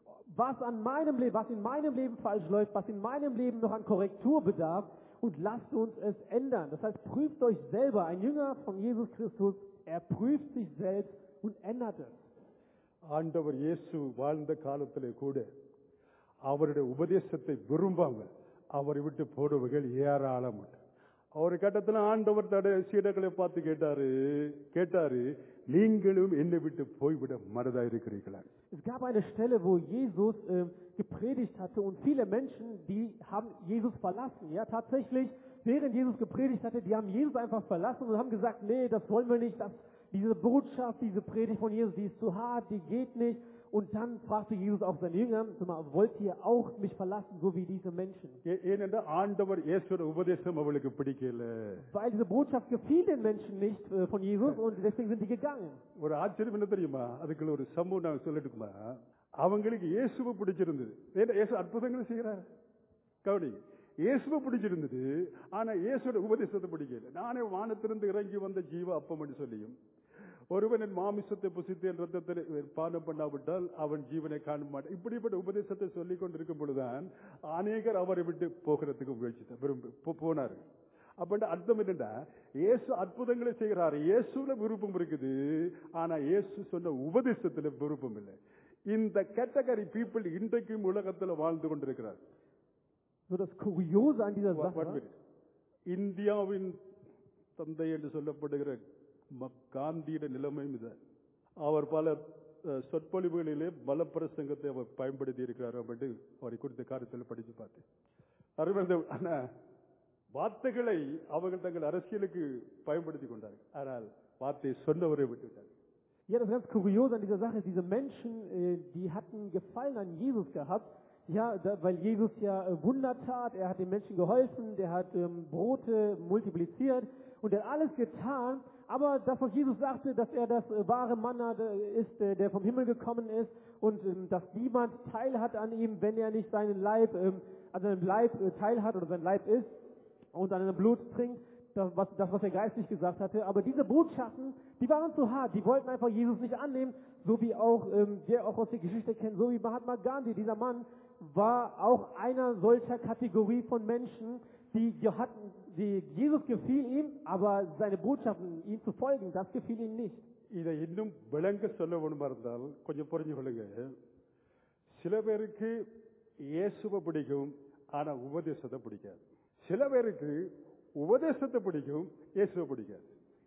was an meinem Leben, was in meinem Leben falsch läuft, was in meinem Leben noch an Korrektur bedarf und lasst uns es ändern. Das heißt, prüft euch selber. Ein Jünger von Jesus Christus, er prüft sich selbst und ändert es. ஆண்டவர் இயேசு வாழ்ந்த காலத்திலே கூட அவருடைய உபதேசத்தை விரும்பாம அவரை விட்டு போடுவர்கள் ஏராளம் உண்டு ஒரு கட்டத்தில் ஆண்டவர் தடைய சீடர்களை பார்த்து கேட்டாரு கேட்டாரு நீங்களும் என்னை விட்டு போய்விட மனதா இருக்கிறீர்களா Es gab eine Stelle, wo Jesus äh, gepredigt hatte und viele Menschen, die haben Jesus verlassen. Ja, tatsächlich, während Jesus gepredigt hatte, die haben Jesus einfach verlassen und haben gesagt, nee, das wollen wir nicht, das, diese Botschaft, diese Predigt von Jesus, die ist zu hart, die geht nicht. Und dann fragte Jesus auch seine Jünger, sag mal, wollt ihr auch mich verlassen, so wie diese Menschen? ஏ- ஏனென்றால் ஆண்டவர் இயேசுவோட உபதேசம் அவளுக்கு பிடிக்கல Weil diese Botschaft gefiel den Menschen nicht äh, von Jesus und deswegen sind die gegangen. ஒரு ஆச்சரியம் என்ன தெரியுமா அதுக்குள்ள ஒரு சம்பவம் நான் சொல்லட்டுமா அவங்களுக்கு இயேசுவை பிடிச்சிருந்தது ஏன்னா இயேசு அற்புதங்களை செய்கிறார் கவனி இயேசுவை பிடிச்சிருந்தது ஆனா இயேசுவோட உபதேசத்தை பிடிக்கல நானே வானத்திலிருந்து இறங்கி வந்த ஜீவ அப்பம் என்று சொல்லியும் ஒருவன் என் மாமிசத்தை புசித்து என் ரத்தத்தில் பானம் பண்ணாவிட்டால் அவன் ஜீவனை காண மாட்டான் இப்படிப்பட்ட உபதேசத்தை சொல்லிக் கொண்டிருக்கும் பொழுதுதான் அநேகர் அவரை விட்டு போகிறதுக்கு முயற்சி விரும்பி போ- போனாரு அப்படின்ற அர்த்தம் என்னன்னா இயேசு அற்புதங்களை செய்கிறாரு இயேசுல விருப்பம் இருக்குது ஆனா இயேசு சொன்ன உபதேசத்துல விருப்பம் இல்லை இந்த கேட்டகரி பீப்புள் இன்றைக்கும் உலகத்துல வாழ்ந்து கொண்டிருக்கிறார் So das Kuriose an dieser One- one Sache, minute. இந்தியாவின் தந்தை என்று சொல்லப்படுகிற ம- காந்தியிட நிலைமையும் இது அவர் பல அஹ், சொற்பொழிவுகளிலே பலப்பிரசங்கத்தை அவர் பயன்படுத்தி இருக்கிறார் அப்படின்னு அவரை குறித்த காரியத்தில் படிச்சு பார்த்தேன் அருமையான ஆனா வார்த்தைகளை அவர்கள் தங்கள் அரசியலுக்கு பயன்படுத்தி கொண்டார்கள் ஆனால் வார்த்தை சொன்னவரை விட்டுவிட்டார்கள் Ja, das ganz Kuriose an dieser Sache ist, diese Menschen, äh, die hatten Gefallen an Jesus gehabt, ja, da, weil Jesus ja äh, Wunder tat, er hat den Menschen geholfen, der hat ähm, Brote multipliziert und er hat alles getan, aber das, was Jesus sagte, dass er das äh, wahre Manna äh, ist, äh, der vom Himmel gekommen ist und ähm, dass niemand Teil hat an ihm, wenn er nicht seinen Leib, ähm, an seinem Leib äh, Teil hat oder sein Leib ist und an seinem Blut trinkt, das was, das, was er geistlich gesagt hatte. Aber diese Botschaften, die waren zu hart. Die wollten einfach Jesus nicht annehmen, so wie auch, ähm, wir auch aus der Geschichte kennen, so wie Mahatma Gandhi. Dieser Mann war auch einer solcher Kategorie von Menschen, die, die hatten, die, Jesus gefiel ihm, aber seine Botschaften, ihm zu folgen, das gefiel ihm nicht. இதை இன்னும் விளங்க சொல்ல வேணுமா இருந்தால் கொஞ்சம் புரிஞ்சு கொள்ளுங்க சில பேருக்கு இயேசுவை பிடிக்கும் ஆனா உபதேசத்தை பிடிக்காது சில பேருக்கு உபதேசத்தை பிடிக்கும் இயேசுவை பிடிக்காது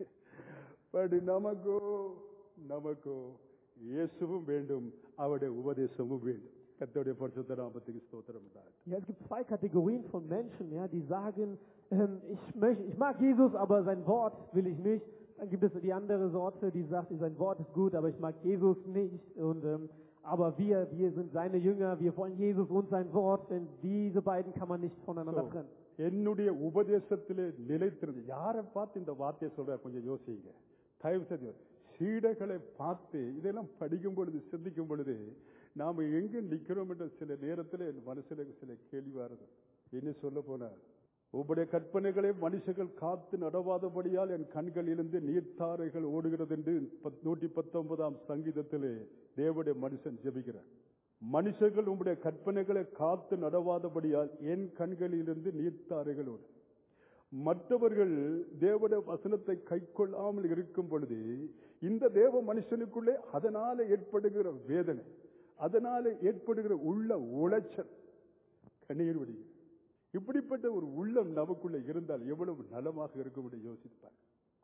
பட் நமக்கோ நமக்கோ இயேசுவும் வேண்டும் அவருடைய உபதேசமும் வேண்டும் கத்தோடைய பரிசுத்த நாமத்துக்கு ஸ்தோத்திரம் உண்டாகட்டும். Ja, es gibt zwei Kategorien von Menschen, ja, die sagen, ähm, ich, möchte, ich mag Jesus, aber sein Wort will ich nicht. Dann gibt es die andere Sorte, die sagt, sein Wort ist gut, aber ich mag Jesus nicht. Und, ähm, aber wir, wir sind seine Jünger, wir wollen Jesus und sein Wort, denn diese beiden kann man nicht voneinander So, trennen. என்னுடைய உபதேசத்திலே நிலைத்திருந்து யாரை பார்த்து இந்த வார்த்தையை சொல்ற கொஞ்சம் யோசிங்க தயவு செய்து சீடர்களை பார்த்து இதெல்லாம் படிக்கும் பொழுது சிந்திக்கும் பொழுது நாம எங்க நிக்கிறோம் என்ற சில நேரத்தில் என் மனசுல சில கேள்வி வருது என்ன சொல்ல போனார் உம்முடைய கற்பனைகளை மனுஷர்கள் காத்து நடவாதபடியால் என் கண்களிலிருந்து நீர்த்தாரைகள் ஓடுகிறது என்று பத்- நூற்றி பத்தொன்பதாம் சங்கீதத்திலே தேவனுடைய மனுஷன் ஜெபிக்கிறார் மனுஷர்கள் உம்முடைய கற்பனைகளை காத்து நடவாதபடியால் என் கண்களிலிருந்து நீர்த்தாரைகள் ஓடும் மற்றவர்கள் தேவனுடைய வசனத்தை கைக்கொள்ளாமல் இருக்கும் பொழுது இந்த தேவ மனுஷனுக்குள்ளே அதனால ஏற்படுகிற வேதனை அதனால ஏற்படுகிற உள்ள உளைச்சல் கண்ணீர் விடுகிறது இப்படிப்பட்ட ஒரு உள்ளம் நமக்குள்ள இருந்தால் எவ்வளவு நலமாக இருக்கும் என்று யோசிப்பார்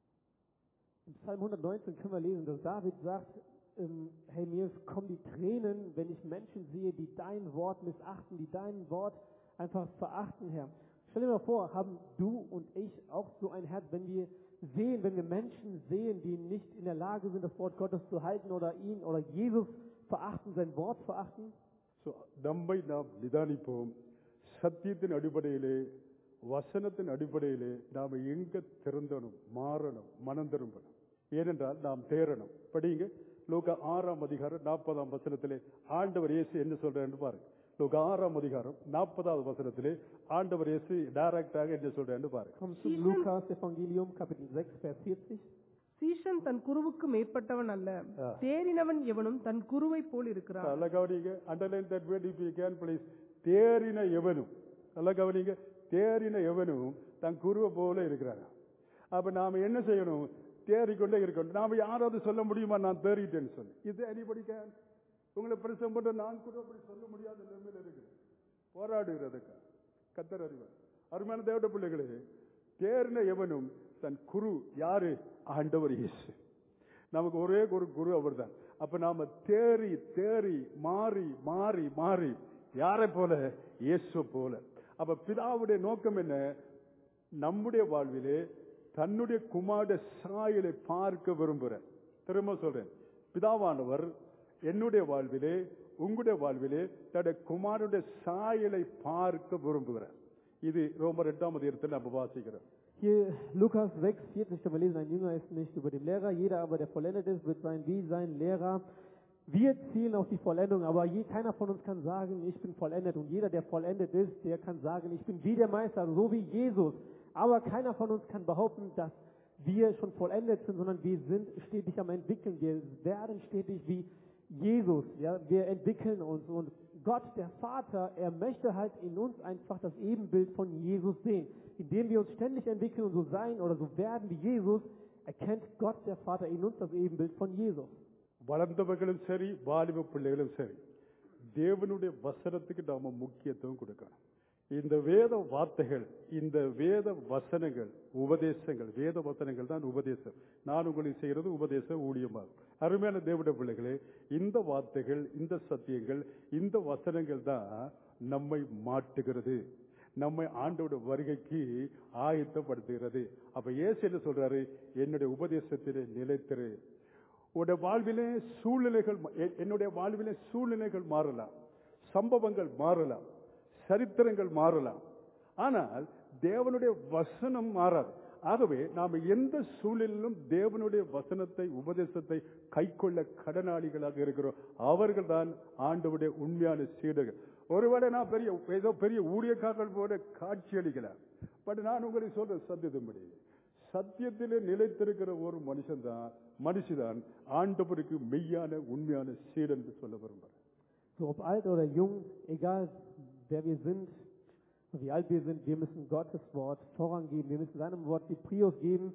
Im Psalm 119 können wir lesen, dass David sagt, ähm, hey, mir kommen die Tränen, wenn ich Menschen sehe, die dein Wort missachten, die dein Wort einfach verachten, Herr. Stell dir mal vor, haben du und ich auch so ein Herz, wenn wir sehen, wenn wir Menschen sehen, die nicht in der Lage sind, das Wort Gottes zu halten oder ihn oder Jesus verachten, sein Wort verachten? So, நம்மை நாம் நிதானிப்போம் சத்தியத்தின் அடிப்படையிலே வசனத்தின் அடிப்படையிலே நாம் எங்க திறந்தணும் மாறணும் மனம் திரும்பணும் ஏனென்றால் நாம் தேறணும் படிங்க லோக ஆறாம் அதிகாரம் நாற்பதாம் வசனத்திலே ஆண்டவர் இயேசு என்ன சொல்றாருன்னு பாருங்க லோக ஆறாம் அதிகாரம் நாற்பதாவது வசனத்திலே ஆண்டவர் இயேசு டைரக்டாக என்ன சொல்றாருன்னு பாருங்க Kommt zum Schießen. Lukas Evangelium, Kapitel 6, Vers 40. சீஷன் தன் குருவுக்கு மேற்பட்டவன் அல்ல ஆ. தேறினவன் எவனும் தன் குருவை போல் இருக்கிறான் நல்ல கவனிங்க underline that word if you can please தேறின எவனும் நல்ல கவனிங்க தேறின எவனும் தன் குருவை போல இருக்கிறாங்க அப்ப நாம என்ன செய்யணும் தேறிக்கொண்டே இருக்கணும் நாம யாராவது சொல்ல முடியுமா நான் தேறிட்டேன்னு சொல்லி இது அடிப்படை கேன் உங்களை பிரசம் பண்ற நான் கூட அப்படி சொல்ல முடியாத நிலைமையில இருக்குது போராடுகிறதுக்கு கத்தர் அறிவார் அருமையான தேவட பிள்ளைகளே தேறின எவனும் தன் குரு யாரு ஆண்டவர் இயேசு நமக்கு ஒரே ஒரு குரு அவர்தான் அப்ப நாம தேறி தேறி மாறி மாறி மாறி யாரை போல இயேசு போல அப்ப பிதாவுடைய நோக்கம் என்ன நம்முடைய வாழ்விலே தன்னுடைய குமார சாயலை பார்க்க விரும்புகிறேன் திரும்ப சொல்றேன் பிதாவானவர் என்னுடைய வாழ்விலே உங்களுடைய வாழ்விலே தன்னுடைய குமாரனுடைய சாயலை பார்க்க விரும்புகிறார் இது ரோமர் எட்டாம் அதிகாரத்தில் நம்ம வாசிக்கிறோம் Hier Lukas 6, 40, können wir lesen, ein Jünger ist nicht über dem Lehrer, jeder aber, der vollendet ist, wird sein wie sein Lehrer. Wir zielen auf die Vollendung, aber je, keiner von uns kann sagen, ich bin vollendet. Und jeder, der vollendet ist, der kann sagen, ich bin wie der Meister, also so wie Jesus. Aber keiner von uns kann behaupten, dass wir schon vollendet sind, sondern wir sind stetig am entwickeln. Wir werden stetig wie Jesus. Ja, wir entwickeln uns und Gott, der Vater, er möchte halt in uns einfach das Ebenbild von Jesus sehen. Indem wir uns ständig entwickeln und so sein oder so werden wie Jesus, erkennt Gott, der Vater, in uns das Ebenbild von Jesus. வளர்ந்தவர்களும் சரி வாலிப பிள்ளைகளும் சரி தேவனுடைய வசனத்துக்கு நாம முக்கியத்துவம் கொடுக்கணும் இந்த வேத வார்த்தைகள் இந்த வேத வசனங்கள் உபதேசங்கள் வேத வசனங்கள் தான் உபதேசம் நான் உங்களுக்கு செய்யறது உபதேச ஊழியமாகும் அருமையான தேவனுடைய பிள்ளைகளே இந்த வார்த்தைகள் இந்த சத்தியங்கள் இந்த வசனங்கள் தான் நம்மை மாட்டுகிறது நம்மை ஆண்டோட வருகைக்கு ஆயத்தப்படுத்துகிறது அப்ப ஏசு என்ன சொல்றாரு என்னுடைய உபதேசத்திலே நிலைத்திரு உடைய வாழ்விலே சூழ்நிலைகள் மா- எ- என்னுடைய வாழ்விலே சூழ்நிலைகள் மாறலாம் சம்பவங்கள் மாறலாம் சரித்திரங்கள் மாறலாம் ஆனால் தேவனுடைய வசனம் மாறாது ஆகவே நாம எந்த சூழலிலும் தேவனுடைய வசனத்தை உபதேசத்தை கைக்கொள்ள கடனாளிகளாக இருக்கிறோம் அவர்கள் தான் ஆண்டவருடைய உண்மையான சீடர்கள் ஒருவேளை நான் பெரிய ஏதோ பெரிய ஊழியக்காரர்கள் போல காட்சி அளிக்கலாம் பட் நான் உங்களுக்கு சொல்ற சத்தியத்தின்படி சத்தியத்திலே நிலைத்திருக்கிற ஒரு மனுஷன் தான் மனுஷிதான் ஆண்டவருக்கு மெய்யான உண்மையான சீடன் என்று சொல்ல விரும்புகிறேன் So ob alt oder jung, egal wer wir sind, wie alt wir sind, wir müssen Gottes Wort Vorrang geben, wir müssen seinem Wort die Prios geben.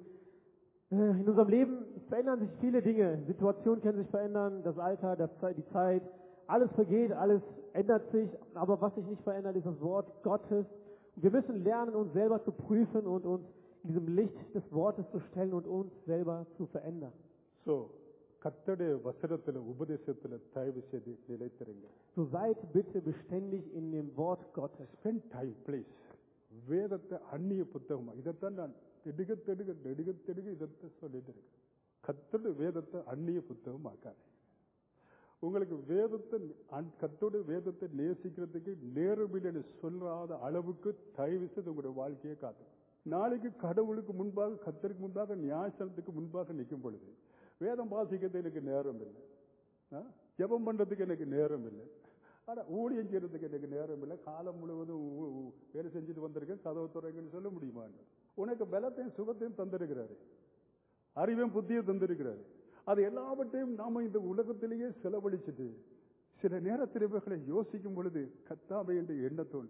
Äh, In unserem Leben verändern sich viele Dinge. Situationen können sich verändern, das Alter, das Zeit, die Zeit. Alles vergeht, alles ändert sich. Aber was sich nicht verändert, ist das Wort Gottes. Wir müssen lernen, uns selber zu prüfen und uns in diesem Licht des Wortes zu stellen und uns selber zu verändern. So கத்தடைய வசனத்துல உபதேசத்துல தயவு செய்து நிலைத்திருங்க So seid bitte beständig in dem Wort Gottes. Spend time please வேதத்தை அந்நிய புத்தகமா இதைத்தான் நான் தெடுக தெடுக நெடுக தெடுக இதைத்தான் சொல்லிட்டு இருக்கேன் கத்தோட வேதத்தை அந்நிய புத்தகமாக்காது உங்களுக்கு வேதத்தை அன்- கத்தோட வேதத்தை நேசிக்கிறதுக்கு நேரம் இல்லைன்னு சொல்லாத அளவுக்கு தயவு செய்து உங்களுடைய வாழ்க்கையை காத்து நாளைக்கு கடவுளுக்கு முன்பாக கத்தருக்கு முன்பாக நியாயசனத்துக்கு முன்பாக நிற்கும் பொழுது வேதம் வாசிக்கிறது எனக்கு நேரம் இல்லை ஆ? ஜெபம் பண்றதுக்கு எனக்கு நேரம் இல்லை ஆனா ஊழியம் செய்யறதுக்கு எனக்கு நேரம் இல்லை காலம் முழுவதும் ஊ- ஊ- வேலை செஞ்சுட்டு வந்திருக்கேன் கதவு துறைங்கன்னு சொல்ல முடியுமா உனக்கு பலத்தையும் சுகத்தையும் தந்திருக்கிறாரு அறிவையும் புத்தியும் தந்திருக்கிறாரு அது எல்லாவற்றையும் நாம இந்த உலகத்திலேயே செலவழிச்சிட்டு சில நேரத்தில் இவர்களை யோசிக்கும் பொழுது கத்தாமை என்று எண்ணத்தோடு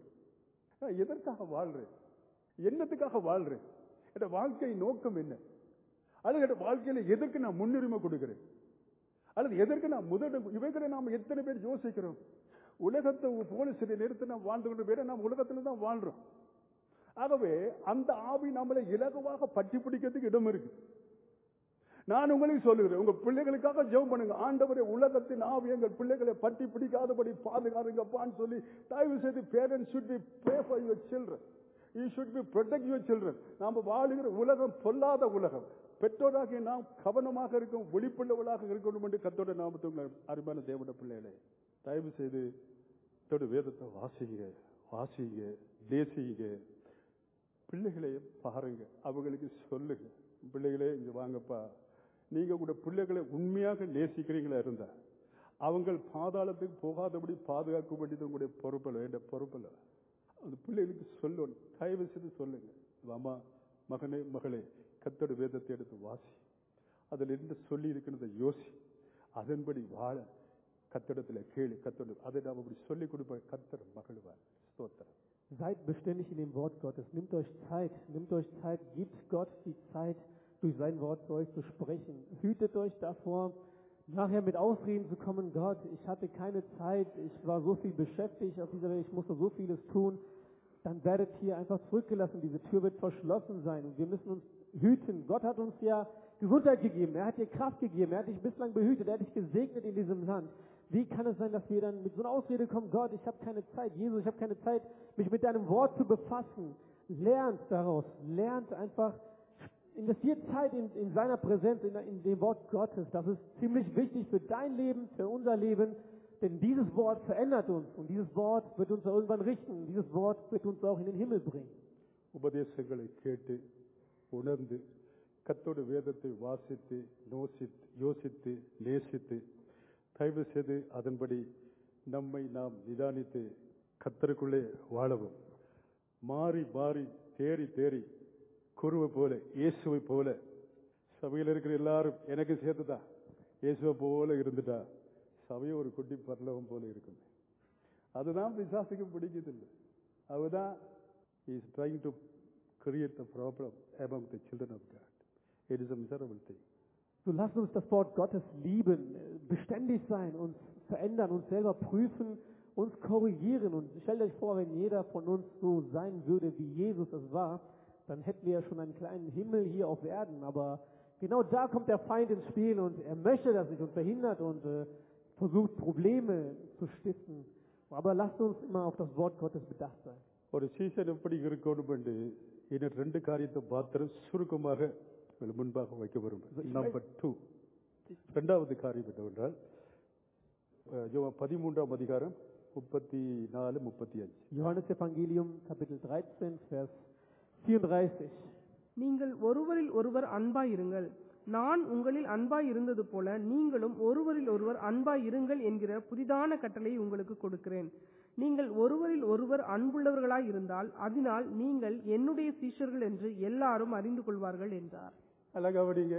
எதற்காக வாழ்றேன் என்னத்துக்காக வாழ்றேன் என் வாழ்க்கை நோக்கம் என்ன அல்லது என் வாழ்க்கையில எதற்கு நான் முன்னுரிமை கொடுக்கிறேன் அல்லது எதற்கு நான் முதல் இவைகளை நாம் எத்தனை பேர் யோசிக்கிறோம் உலகத்தை போல சில நேரத்தில் நாம் வாழ்ந்து கொண்டு பேர நாம் உலகத்துல தான் வாழ்றோம் ஆகவே அந்த ஆவி நம்மளை இலகுவாக பட்டி பிடிக்கிறதுக்கு இடம் இருக்கு நான் உங்களுக்கு சொல்லுகிறேன் உங்க பிள்ளைகளுக்காக ஜெபம் பண்ணுங்க ஆண்டவரே உலகத்தின் ஆவி எங்கள் பிள்ளைகளை பட்டி பிடிக்காதபடி பாதுகாருங்கப்பான்னு சொல்லி தயவு செய்து parents should be pray for your children you should be protect your children நாம வாழுகிற உலகம் பொல்லாத உலகம் பெற்றோராகிய நாம் கவனமாக இருக்கும் விழிப்புள்ளவர்களாக இருக்கணும் என்று கத்தோட நாமத்துங்க அருமையான தேவன பிள்ளைகளே தயவு செய்து கத்தோட வேதத்தை வாசிங்க வாசிங்க தேசிங்க பிள்ளைகளையும் பாருங்க அவங்களுக்கு சொல்லுங்க பிள்ளைகளே இங்க வாங்கப்பா நீங்க கூட பிள்ளைகளை உண்மையாக நேசிக்கிறீங்களா இருந்தா அவங்கள் பாதாளத்துக்கு போகாதபடி பாதுகாக்க வேண்டியது உங்களுடைய பொறுப்பில் வேண்ட பொறுப்பில் அந்த பிள்ளைகளுக்கு சொல்லணும் தயவு செய்து சொல்லுங்க அம்மா மகனே மகளே கத்தோட வேதத்தை எடுத்து வாசி அதில் என்ன சொல்லி இருக்கிறத யோசி அதன்படி வாழ கத்திடத்துல கேளு கத்தோட அதை நாம் அப்படி சொல்லி கொடுப்ப கத்தர் மகிழ்வார் ஸ்தோத்திரம் Seid beständig in dem Wort Gottes. Nimmt euch Zeit. Nimmt euch Zeit. Gibt Gott die Zeit, durch sein Wort zu euch zu sprechen. Hütet euch davor, nachher mit Ausreden zu kommen. Gott, ich hatte keine Zeit. Ich war so viel beschäftigt auf dieser Welt. Ich musste so vieles tun. Dann werdet ihr einfach zurückgelassen. Diese Tür wird verschlossen sein. Und wir müssen uns hüten. Gott hat uns ja Gesundheit gegeben. Er hat dir Kraft gegeben. Er hat dich bislang behütet. Er hat dich gesegnet in diesem Land. Wie kann es sein, dass wir dann mit so einer Ausrede kommen, Gott, ich habe keine Zeit, Jesus, ich habe keine Zeit, mich mit deinem Wort zu befassen. Lernt daraus, lernt einfach, investiert Zeit in, in seiner Präsenz, in, in dem Wort Gottes. Das ist ziemlich wichtig für dein Leben, für unser Leben, denn dieses Wort verändert uns und dieses Wort wird uns auch irgendwann richten. Dieses Wort wird uns auch in den Himmel bringen. உபதேசங்களை கேட்டு உணர்ந்து கத்தோட வேதத்தை வாசித்து யோசித்து யோசித்து நேசித்து தயவு செய்து அதன்படி நம்மை நாம் நிதானித்து கத்தருக்குள்ளே வாழவும் மாறி மாறி தேறி தேறி குருவை போல இயேசுவை போல சபையில் இருக்கிற எல்லாரும் எனக்கு சேர்த்துதான் இயேசுவை போல இருந்துட்டா சபையை ஒரு குட்டி பரலவம் போல இருக்கும் அதுதான் பிசாசுக்கு பிடிக்குதில்லை அதுதான் is trying to create the problem among the children of God. It is a miserable thing. So lasst uns das Wort Gottes lieben, äh, beständig sein, uns verändern, uns selber prüfen, uns korrigieren. Und stellt euch vor, wenn jeder von uns so sein würde, wie Jesus es war, dann hätten wir ja schon einen kleinen Himmel hier auf Erden. Aber genau da kommt der Feind ins Spiel und er möchte das nicht und verhindert und äh, versucht Probleme zu stiften. Aber lasst uns immer auf das Wort Gottes bedacht sein. ஒரு சீசன் எப்படி இருக்கணும் என்று இன்னும் ரெண்டு காரியத்தை மாத்திரம் சுருக்கமாக உங்கள் முன்பாக வைக்க விரும்புகிறேன் நம்பர் டூ ரெண்டாவது காரியம் என்னவென்றால் அஹ், யோவான் பதிமூன்றாம் அதிகாரம் முப்பத்தி நாலு முப்பத்தி அஞ்சு Johannes Evangelium, Kapitel 13, Vers 34. நீங்கள் ஒருவரில் ஒருவர் அன்பாயிருங்கள் நான் உங்களில் அன்பாய் இருந்தது போல நீங்களும் ஒருவரில் ஒருவர் அன்பாய் இருங்கள் என்கிற புதிதான கட்டளையை உங்களுக்கு கொடுக்கிறேன் நீங்கள் ஒருவரில் ஒருவர் அன்புள்ளவர்களாய் இருந்தால் அதனால் நீங்கள் என்னுடைய சீஷர்கள் என்று எல்லாரும் அறிந்து கொள்வார்கள் என்றார் அழகவடிங்க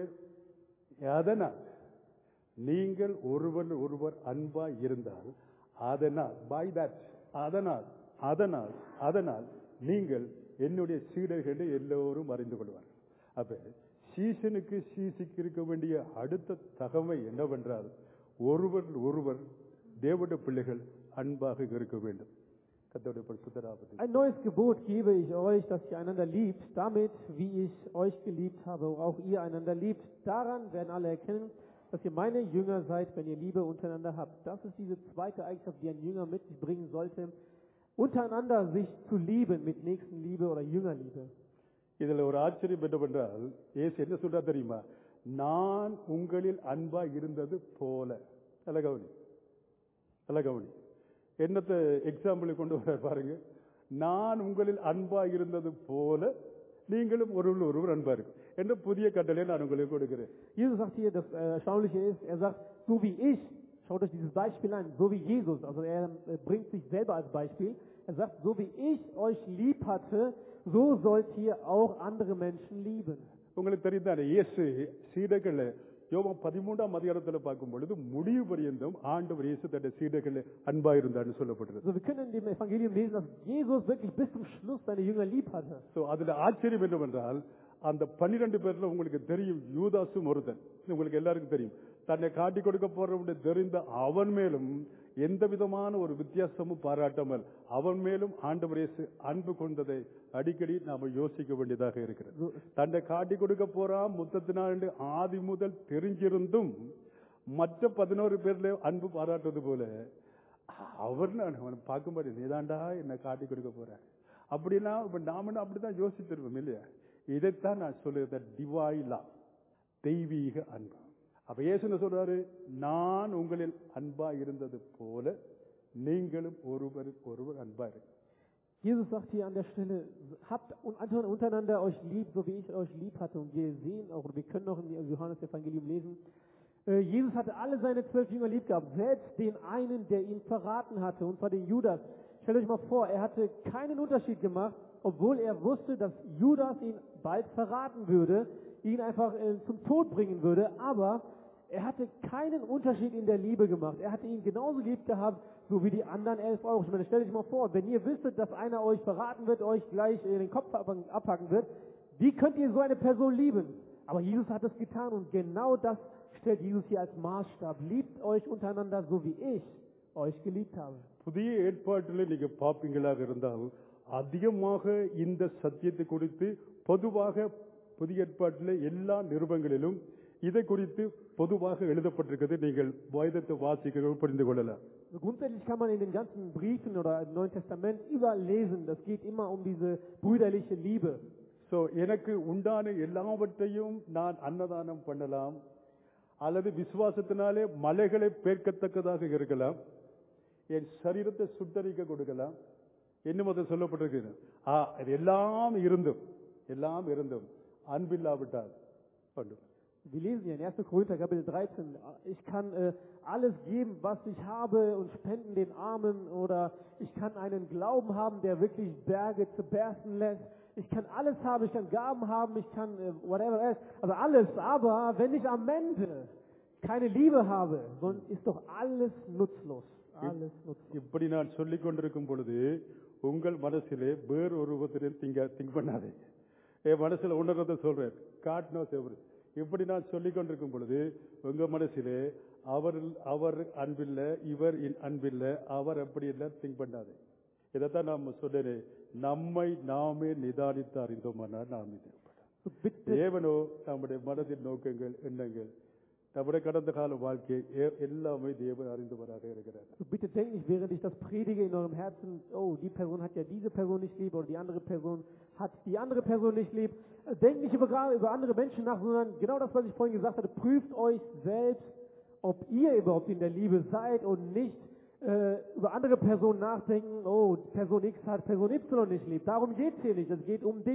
அதனால் நீங்கள் ஒருவர் ஒருவர் அன்பா இருந்தால் அதனால் பை தட் அதனால் அதனால் அதனால் நீங்கள் என்னுடைய சீடர்கள் எல்லோரும் அறிந்து கொள்வார்கள் அப்ப சீசனுக்கு சீசிக்கு இருக்க வேண்டிய அடுத்த தகமை என்னவென்றால் ஒருவர் ஒருவர் தேவட பிள்ளைகள் அன்பாக இருக்க வேண்டும் கத்தோடைய பரிசுத்தராபதி Ein neues Gebot gebe ich euch, dass ihr einander liebt, damit, wie ich euch geliebt habe, auch ihr einander liebt. Daran werden alle erkennen, dass ihr meine Jünger seid, wenn ihr Liebe untereinander habt. Das ist diese zweite Eigenschaft, die ein Jünger mit sich bringen sollte, untereinander sich zu lieben mit Nächstenliebe oder Jüngerliebe. இதுல ஒரு ஆச்சரியம் என்னவென்றால் ஏசு என்ன சொல்றா தெரியுமா நான் உங்களில் அன்பா இருந்தது போல நல்ல கவனி நல்ல கவனி என்னத்தை எக்ஸாம்பிள் கொண்டு வர பாருங்க நான் உங்களில் அன்பா இருந்தது போல நீங்களும் ஒருவர் ஒருவர் அன்பா இருக்கு என்ற புதிய கட்டளையை நான் உங்களுக்கு கொடுக்கிறேன் Jesus sagt hier, das äh, Erstaunliche ist, er sagt, so wie ich, schaut euch dieses Beispiel an, so wie Jesus, also er äh, bringt sich selber als Beispiel, er sagt, so wie ich euch lieb hatte, so sollt ihr auch andere Menschen lieben. உங்களுக்கு தெரிந்தானே இயேசு சீடர்கள் யோகம் பதிமூன்றாம் அதிகாரத்தில் பார்க்கும் பொழுது முடிவு பரியந்தம் ஆண்டவர் இயேசு தன்னுடைய சீடர்கள் அன்பா இருந்தார்னு சொல்லப்படுறது Also wir können in dem Evangelium lesen, dass Jesus wirklich bis zum Schluss seine Jünger lieb hatte. So அதுல ஆச்சரியம் என்னவென்றால் அந்த பன்னிரண்டு பேர்ல உங்களுக்கு தெரியும் யூதாசும் ஒருத்தன் உங்களுக்கு எல்லாருக்கும் தெரியும் தன்னை காட்டி கொடுக்க போறவன் தெரிந்த அவன் மேலும் எந்த விதமான ஒரு வித்தியாசமும் பாராட்டாமல் அவன் மேலும் ஆண்டவர் இயேசு அன்பு கொண்டதை அடிக்கடி நாம யோசிக்க வேண்டியதாக இருக்கிறது தன்னை காட்டி கொடுக்க போறான் முத்தத்தினாண்டு ஆதி முதல் தெரிஞ்சிருந்தும் மற்ற பதினோரு பேர்ல அன்பு பாராட்டுவது போல அவர் நான் அவனை பார்க்கும்போது நீதாண்டா என்னை காட்டி கொடுக்க போற அப்படின்னா இப்ப நாம அப்படிதான் யோசித்திருப்போம் இல்லையா இதைத்தான் நான் சொல்லுறத டிவாயிலா தெய்வீக அன்பு அப்ப இயேசு என்ன சொல்றாரு நான் உங்களில் அன்பா இருந்தது போல நீங்களும் ஒருவர் ஒருவர் அன்பா இருக்கு Jesus sagt hier an der Stelle, habt un- untereinander euch lieb, so wie ich euch lieb hatte. Und wir sehen auch, oder wir können auch im Johannes Evangelium lesen, äh, Jesus hatte alle seine zwölf Jünger lieb gehabt, selbst den einen, der ihn verraten hatte, und zwar den Judas. Stellt euch mal vor, er hatte keinen Unterschied gemacht, obwohl er wusste, dass Judas ihn bald verraten würde, ihn einfach äh, zum Tod bringen würde, aber er hatte keinen Unterschied in der Liebe gemacht. Er hatte ihn genauso lieb gehabt, so wie die anderen elf Euro. Ich meine, stellt euch mal vor, wenn ihr wüsstet, dass einer euch verraten wird, euch gleich äh, den Kopf ab- abhacken wird, wie könnt ihr so eine Person lieben? Aber Jesus hat es getan und genau das stellt Jesus hier als Maßstab. Liebt euch untereinander, so wie ich euch geliebt habe. புதிய ஏற்பாட்டில் நீங்க பார்ப்பீங்களாக இருந்தால் அதிகமாக இந்த சத்தியத்தை குறித்து பொதுவாக புதிய ஏற்பாட்டில் எல்லா நிருபங்களிலும் இதை குறித்து பொதுவாக எழுதப்பட்டிருக்கிறது நீங்கள் வேதத்தை வாசிக்க புரிந்து கொள்ளலாம் Also grundsätzlich kann man in den ganzen Briefen oder im Neuen Testament überall lesen, das geht immer um diese brüderliche Liebe. So எனக்கு உண்டான எல்லாவற்றையும் நான் அன்னதானம் பண்ணலாம் அல்லது விசுவாசத்தினாலே மலைகளை பேர்க்கத்தக்கதாக இருக்கலாம் என் சரீரத்தை சுட்டரிக்க கொடுக்கலாம் இன்னும் அது சொல்லப்பட்டிருக்கு ஆ இது எல்லாம் இருந்தும் எல்லாம் இருந்தும் அன்பில்லாவிட்டால் பண்ணும் Wir lesen hier in 1. Korinther Kapitel 13, ich kann äh, alles geben, was ich habe und spenden den Armen oder ich kann einen Glauben haben, der wirklich Berge zu bersten lässt. Ich kann alles haben, ich kann Gaben haben, ich kann äh, whatever else, also alles, aber wenn ich am Ende keine Liebe habe, dann ist doch alles nutzlos. Alles nutzlos. இப்படி நான் சொல்லிக் கொண்டிருக்கும் பொழுது உங்கள் மனசிலே வேறு ஒருவத்திலும் திங்க think பண்ணாதீங்க என் மனசுல உணர்றதை சொல்றேன் காட் நோஸ் எவரி இப்படி நான் சொல்லிக் கொண்டிருக்கும் பொழுது உங்க மனசிலே அவர் அவர் அன்பில்ல இவர் இன் அன்பில்ல அவர் அப்படி இல்லை திங்க் பண்ணாதே இதைத்தான் நாம் சொன்னேன் நம்மை நாமே நிதானித்து அறிந்தோமானால் நாம் இது So bitte, தேவனோ நம்முடைய மனதின் நோக்கங்கள் எண்ணங்கள் நம்முடைய கடந்த கால வாழ்க்கை எ- எல்லாமே தேவன் அறிந்தவராக இருக்கிறார் so bitte denkt nicht, während ich das predige in eurem Herzen, oh, die Person hat ja diese Person nicht lieb oder die andere Person hat die andere Person nicht lieb. Äh, Denkt nicht über, über andere Menschen nach, sondern genau das, was ich vorhin gesagt hatte, prüft euch selbst, ob ihr überhaupt in der Liebe seid und nicht äh, über andere Personen nachdenken, oh, Person X hat Person Y nicht lieb. Darum geht es hier nicht. Es geht um dich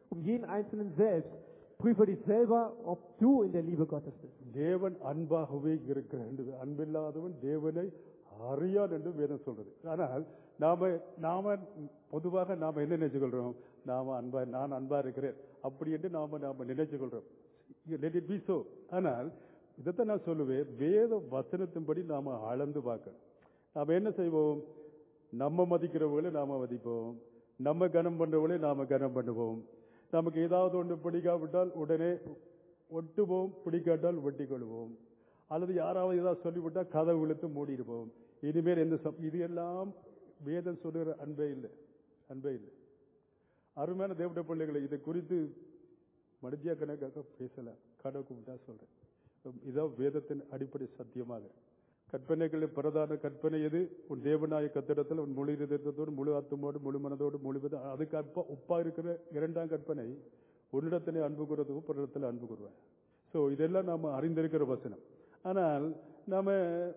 um jeden Einzelnen selbst. Prüfe dich selber, ob du in der Liebe Gottes bist. தேவன் அன்பாகவே இருக்கிறார் என்று அன்பில்லாதவன் தேவனை அறியான் என்று வேதம் சொல்றது ஆனால் நாம நாம பொதுவாக நாம என்ன நினைச்சுக்கொள்றோம் நாம அன்பா நான் அன்பா இருக்கிறேன் அப்படி என்று நாம நாம நினைச்சுக்கொள்றோம் let it be so ஆனால் இதைத்தான் நான் சொல்லுவேன் வேத வசனத்தின்படி நாம அளந்து பார்க்கணும் நாம என்ன செய்வோம் நம்ம மதிக்கிறவங்களை நாம மதிப்போம் நம்ம கனம் பண்றவங்களை நாம கனம் பண்ணுவோம் நமக்கு ஏதாவது ஒன்று பிடிக்காவிட்டால் உடனே ஒட்டுவோம் பிடிக்காட்டால் வெட்டி கொள்வோம் அல்லது யாராவது ஏதாவது சொல்லிவிட்டால் கதவு இழுத்து மூடிடுவோம் இனிமேல் எந்த சம் இது எல்லாம் வேதம் சொல்லுகிற அன்பே இல்லை அன்பே இல்லை அருமையான தேவட பிள்ளைகளை இதை குறித்து மடிஜியா கணக்காக பேசலாம் கடை கூப்பிட்டா சொல்றேன் இதான் வேதத்தின் அடிப்படை சத்தியமாக கற்பனைகளில் பிரதான கற்பனை எது உன் தேவநாய கத்திடத்தில் உன் முழு இதயத்தோடு முழு அத்துமோடு முழு மனதோடு முழு வித அதுக்கு அப்பா ஒப்பா இருக்கிற இரண்டாம் கற்பனை உன்னிடத்திலே அன்பு கூறதுக்கும் பிறரிடத்தில் அன்பு கூறுவேன் ஸோ இதெல்லாம் நாம அறிந்திருக்கிற வசனம் ஆனால் நாம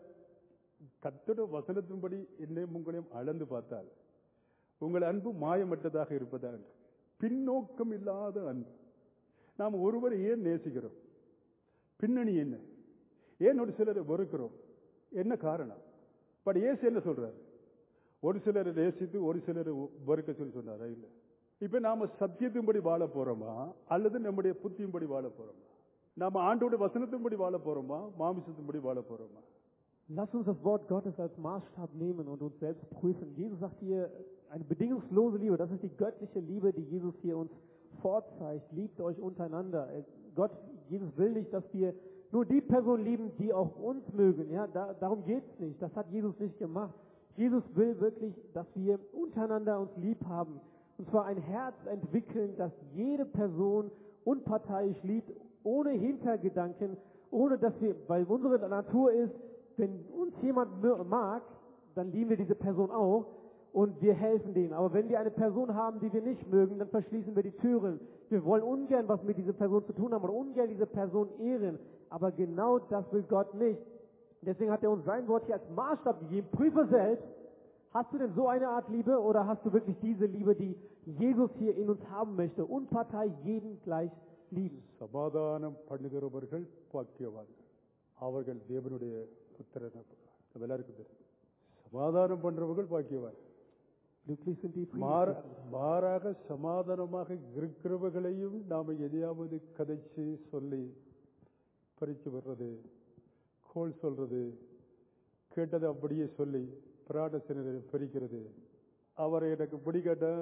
கத்திட வசனத்தின்படி என்னையும் உங்களையும் அளந்து பார்த்தால் உங்கள் அன்பு மாயமற்றதாக இருப்பதா என்று பின்னோக்கம் இல்லாத அன்பு நாம் ஒருவரை ஏன் நேசிக்கிறோம் பின்னணி என்ன ஏன் ஒரு சிலரை வெறுக்கிறோம் என்ன காரணம் பட் ஏசு என்ன சொல்றாரு ஒரு சிலரை நேசித்து ஒரு சிலரை வெறுக்க சொல்லி சொன்னாரா இல்ல இப்ப நாம சத்தியத்தின்படி வாழ போறோமா அல்லது நம்முடைய புத்தியின்படி வாழ போறோமா நாம ஆண்டோட வசனத்தின்படி வாழ போறோமா மாமிசத்தின்படி வாழ போறோமா Lass uns das Wort Gottes als Maßstab nehmen und uns selbst prüfen. Jesus sagt hier, eine bedingungslose Liebe, das ist die göttliche Liebe, die Jesus hier uns vorzeigt. Liebt euch untereinander. Gott, Jesus will nicht, dass wir nur die Person lieben, die auch uns mögen. Ja, da, darum geht's nicht. Das hat Jesus nicht gemacht. Jesus will wirklich, dass wir untereinander uns lieb haben. Und zwar ein Herz entwickeln, das jede Person unparteiisch liebt, ohne Hintergedanken, ohne dass wir, weil unsere Natur ist, wenn uns jemand mag, dann lieben wir diese Person auch und wir helfen denen. Aber wenn wir eine Person haben, die wir nicht mögen, dann verschließen wir die Türen. Wir wollen ungern was mit dieser Person zu tun haben und ungern diese Person ehren. Aber genau das will Gott nicht. Deswegen hat er uns sein Wort hier als Maßstab gegeben. Prüfe selbst, hast du denn so eine Art Liebe oder hast du wirklich diese Liebe, die Jesus hier in uns haben möchte? Unpartei jeden gleich lieben. சமாதானம் பண்ணுகிறவர்கள் பாக்கியவான்கள் அவர்கள் தேவனுடைய புத்திரன் நம்ம எல்லாருக்கும் தெரியும் சமாதானம் பண்றவர்கள் பாக்கியவான் Glücklich sind die மாற- Frieden. மாறாக சமாதானமாக இருக்கிறவர்களையும் நாம எதையாவது கதைச்சு சொல்லி பறிச்சு வர்றது கோல் சொல்றது கேட்டதை அப்படியே சொல்லி பிராணத்தினரை பறிக்கிறது அவரை எனக்கு பிடிக்காட்டா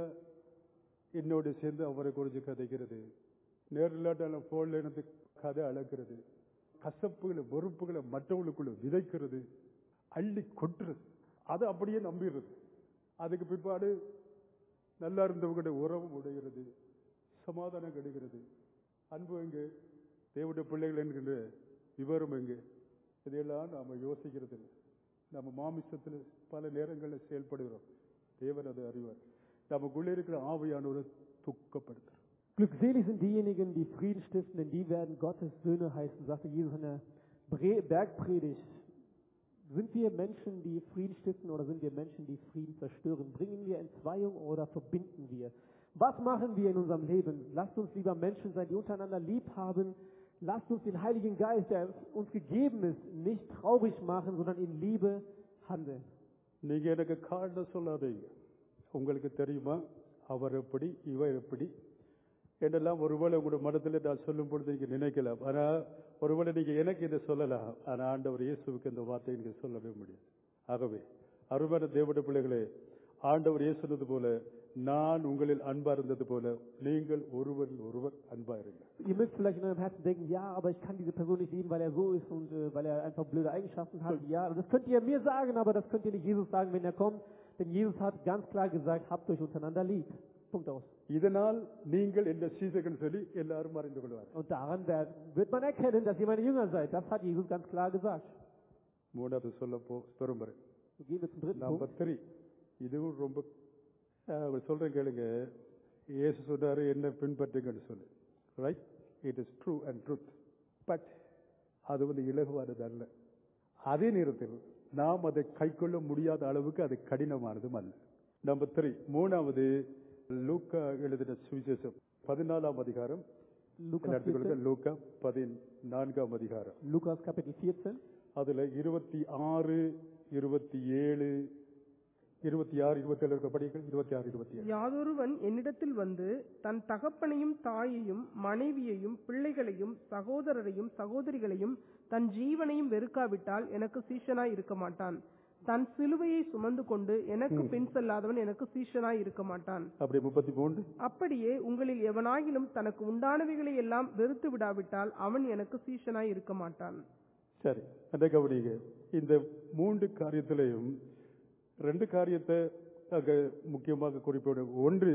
என்னோடு சேர்ந்து அவரை குறித்து கதைக்கிறது நேரில்லாட்டாலும் போன்ல இருந்து கதை அளக்கிறது கசப்புகளை வெறுப்புகளை மற்றவங்களுக்குள்ள விதைக்கிறது அள்ளி கொட்டுறது அதை அப்படியே நம்பிடுறது அதுக்கு பிற்பாடு நல்லா இருந்தவங்களுடைய உறவு உடைகிறது சமாதானம் கிடைக்கிறது அன்பு எங்கே தேவனுடைய பிள்ளைகள் என்கின்ற விவரம் எங்கே இதையெல்லாம் நாம யோசிக்கிறது இல்லை நம்ம மாமிசத்தில் பல நேரங்களில் செயல்படுகிறோம் தேவன் அதை அறிவார் நமக்குள்ளே இருக்கிற ஆவியானவரை துக்கப்படுத்துறோம் Glückselig sind diejenigen, die Frieden stiften, denn die werden Gottes Söhne heißen, sagte Jesus in der Bre- Bergpredigt. Sind wir Menschen, die Frieden stiften oder sind wir Menschen, die Frieden zerstören? Bringen wir Entzweiung oder verbinden wir? Was machen wir in unserem Leben? Lasst uns lieber Menschen sein, die untereinander lieb haben. Lasst uns den Heiligen Geist, der uns gegeben ist, nicht traurig machen, sondern in Liebe handeln. நீங்க எனக்கு காரணம் சொல்லாதீங்க உங்களுக்கு தெரியுமா அவர் எப்படி இவர் எப்படி என்றெல்லாம் ஒருவேளை உங்களுடைய மனத்தில் நான் சொல்லும் பொழுது நீங்க நினைக்கலாம் ஆனா ஒருவேளை நீங்க எனக்கு இதை சொல்லலாம் ஆனா ஆண்டவர் இயேசுவுக்கு இந்த வார்த்தையை நீங்க சொல்லவே முடியாது ஆகவே அருமையான தேவனுடைய பிள்ளைகளே ஆண்டவர் இயேசுனது போல நான் உங்களில் அன்பா இருந்தது போல நீங்கள் ஒருவரில் ஒருவர் அன்பா இருங்க Ihr mögt vielleicht in eurem Herzen denken, ja, aber ich kann diese Person nicht lieben, weil er so ist und äh, weil er einfach blöde Eigenschaften hat. Ja, das könnt ihr mir sagen, aber das könnt ihr nicht Jesus sagen, wenn er kommt. Denn Jesus hat ganz klar gesagt, habt euch untereinander lieb. Punkt aus. இதனால் நீங்கள் என்ற சீசகன் சொல்லி எல்லாரும் அறிந்து கொள்வார் Und daran werd- wird man erkennen, dass ihr meine Jünger seid. Das hat Jesus ganz klar gesagt. மூணாவது சொல்ல போ பெரும்பரை So gehen wir zum dritten number Punkt. Three இதுவும் ரொம்ப அஹ், அவர் சொல்றேன் கேளுங்க இயேசு சொன்னாரு என்ன பின்பற்றுங்கன்னு சொல்லு right it is true and truth but அது வந்து இலகுவானது அல்ல அதே நேரத்தில் நாம் அதை கைக்கொள்ள முடியாத அளவுக்கு அது கடினமானதும் அல்ல நம்பர் த்ரீ மூணாவது லூக்கா எழுதின சுவிசேஷம் பதினாலாம் அதிகாரம் Lukas எடுத்துக்கொள்ளுங்க 14, லூக்கா பதினான்காம் அதிகாரம் Lukas Kapitel 14, அதுல இருபத்தி ஆறு இருபத்தி ஏழு இருபத்தி ஆறு இருபத்தி ஏழு இருக்க படிகள் இருபத்தி ஆறு இருபத்தி ஏழு யாதொருவன் என்னிடத்தில் வந்து தன் தகப்பனையும் தாயையும் மனைவியையும் பிள்ளைகளையும் சகோதரரையும் சகோதரிகளையும் தன் ஜீவனையும் வெறுக்காவிட்டால் எனக்கு சீஷனாய் இருக்க மாட்டான் தன் சிலுவையை சுமந்து கொண்டு எனக்கு பின் செல்லாதவன் எனக்கு சீஷனாய் இருக்க மாட்டான் அப்படி முப்பத்தி மூன்று அப்படியே உங்களில் எவனாகிலும் தனக்கு உண்டானவைகளை எல்லாம் வெறுத்து விடாவிட்டால் அவன் எனக்கு சீஷனாய் இருக்க மாட்டான் சரி அந்த கவனிங்க இந்த மூன்று காரியத்திலையும் ரெண்டு காரியத்தை அங்க முக்கியமாக குறிப்பிட ஒன்று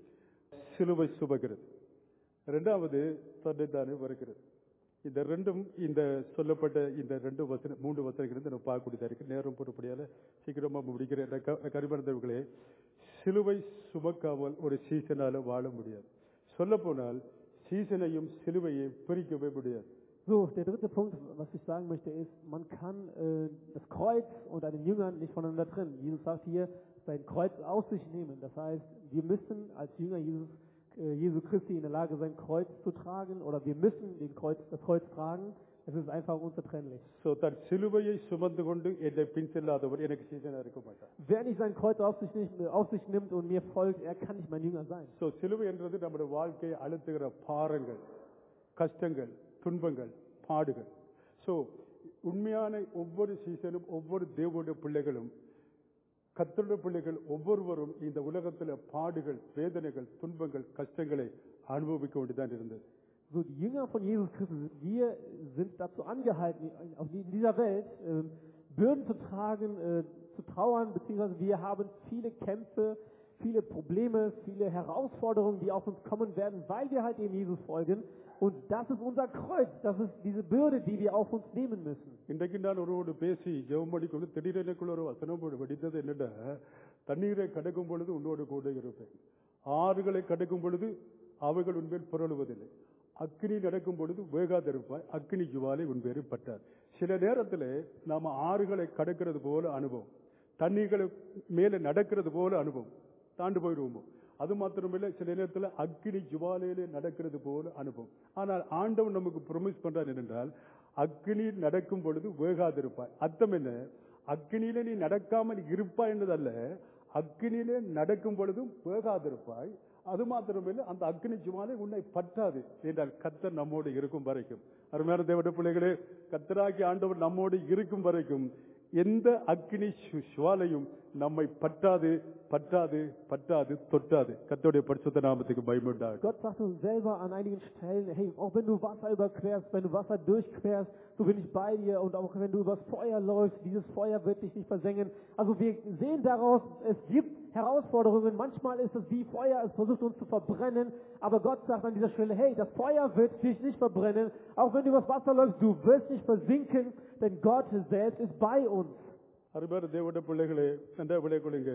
சிலுவை சுமக்கிறது ரெண்டாவது தன்னை தானே வருகிறது இந்த ரெண்டும் இந்த சொல்லப்பட்ட இந்த ரெண்டு வசன மூன்று வசனங்கள் நம்ம பார்க்கக்கூடியதா இருக்கு நேரம் பொறுப்படியால சீக்கிரமா முடிக்கிற கரிமணந்தவர்களே சிலுவை சுமக்காமல் ஒரு சீசனால வாழ முடியாது சொல்ல போனால் சீசனையும் சிலுவையை பிரிக்கவே முடியாது So, der dritte Punkt, was ich sagen möchte, ist, man kann äh, das Kreuz und einen Jüngern nicht voneinander trennen. Jesus sagt hier, sein Kreuz auf sich nehmen. Das heißt, wir müssen als Jünger Jesus, äh, Jesu Christi in der Lage sein, Kreuz zu tragen oder wir müssen den Kreuz, das Kreuz tragen. Es ist einfach unzertrennlich. So தன் சிலுவையை சுமந்து கொண்டு என்னை பின் செல்லாதவர் எனக்கு சீசனா இருக்க மாட்டார் Wer nicht sein Kreuz auf sich, nicht, auf sich nimmt und mir folgt, er kann nicht mein Jünger sein. So சிலுவை என்றது நம்முடைய வாழ்க்கையை அழுத்துகிற பாரங்கள் கஷ்டங்கள் துன்பங்கள் பாடுகள் சோ உண்மையான ஒவ்வொரு சீசனும் ஒவ்வொரு தேவனுடைய பிள்ளைகளும் கத்தருடைய பிள்ளைகள் ஒவ்வொருவரும் இந்த உலகத்துல பாடுகள் வேதனைகள் துன்பங்கள் கஷ்டங்களை அனுபவிக்க வேண்டியதான் இருந்தது So, die Jünger von Jesus Christus, wir sind dazu angehalten, auf die- in dieser Welt ähm, Bürden zu tragen, äh, zu trauern, beziehungsweise wir haben viele Kämpfe, viele Probleme, viele Herausforderungen, die auf uns kommen werden, weil wir halt eben Jesus folgen. Und das ist unser Kreuz, das ist diese Bürde, die wir auf uns nehmen müssen. இன்றைக்கு நான் ஒருவோடு பேசி ஜெபம் பண்ணிக்கொண்டு திடீரெனக்குள்ள ஒரு வசனம் போடு வெடித்தது என்னடா தண்ணீரை கடக்கும் பொழுது உன்னோடு கூட இருப்பேன் ஆறுகளை கடக்கும் பொழுது அவைகள் உன்மேல் புரளுவதில்லை அக்னி நடக்கும் பொழுது வேகாதிருப்பாய் அக்னி ஜுவாலை உன் பேரில் பட்டார் சில நேரத்தில் நாம ஆறுகளை கடக்கிறது போல அனுபவம் தண்ணீர்களை மேலே நடக்கிறது போல அனுபவம் தாண்டு போயிடுவோம் அது மாத்திரமில்லை சில நேரத்தில் அக்னி ஜுவாலையிலே நடக்கிறது போல அனுபவம் ஆனால் ஆண்டவன் நமக்கு ப்ரொமிஸ் பண்றான் என்னென்றால் அக்னி நடக்கும் பொழுது வேகாதிருப்பாய் அர்த்தம் என்ன அக்னியில நீ நடக்காமல் இருப்பாய் என்றதல்ல அக்னியிலே நடக்கும் பொழுதும் வேகாதிருப்பாய் அது மாத்திரமில்லை அந்த அக்னி ஜுவாலை உன்னை பற்றாது என்றால் கத்தர் நம்மோடு இருக்கும் வரைக்கும் அருமையான தேவட பிள்ளைகளே கத்தராகி ஆண்டவர் நம்மோடு இருக்கும் வரைக்கும் எந்த அக்னி சு- சுவாலையும் நம்மை பற்றாது பற்றாது பற்றாது தொட்டாது கத்தோடைய பரிசுத்த நாமத்துக்கு பயமுண்டாகும் Gott sagt uns selber an einigen Stellen, hey, auch wenn du Wasser überquerst, wenn du Wasser durchquerst, so bin ich bei dir und auch wenn du übers Feuer läufst, dieses Feuer wird dich nicht versengen. Also wir sehen daraus, es gibt Herausforderungen. Manchmal ist es wie Feuer, es versucht uns zu verbrennen, aber Gott sagt an dieser Stelle, hey, das Feuer wird dich nicht verbrennen. Auch wenn du übers Wasser läufst, du wirst nicht versinken, denn Gott selbst ist bei uns. அருமையான தேவட பிள்ளைகளே நன்றா விளைக்கொள்ளுங்க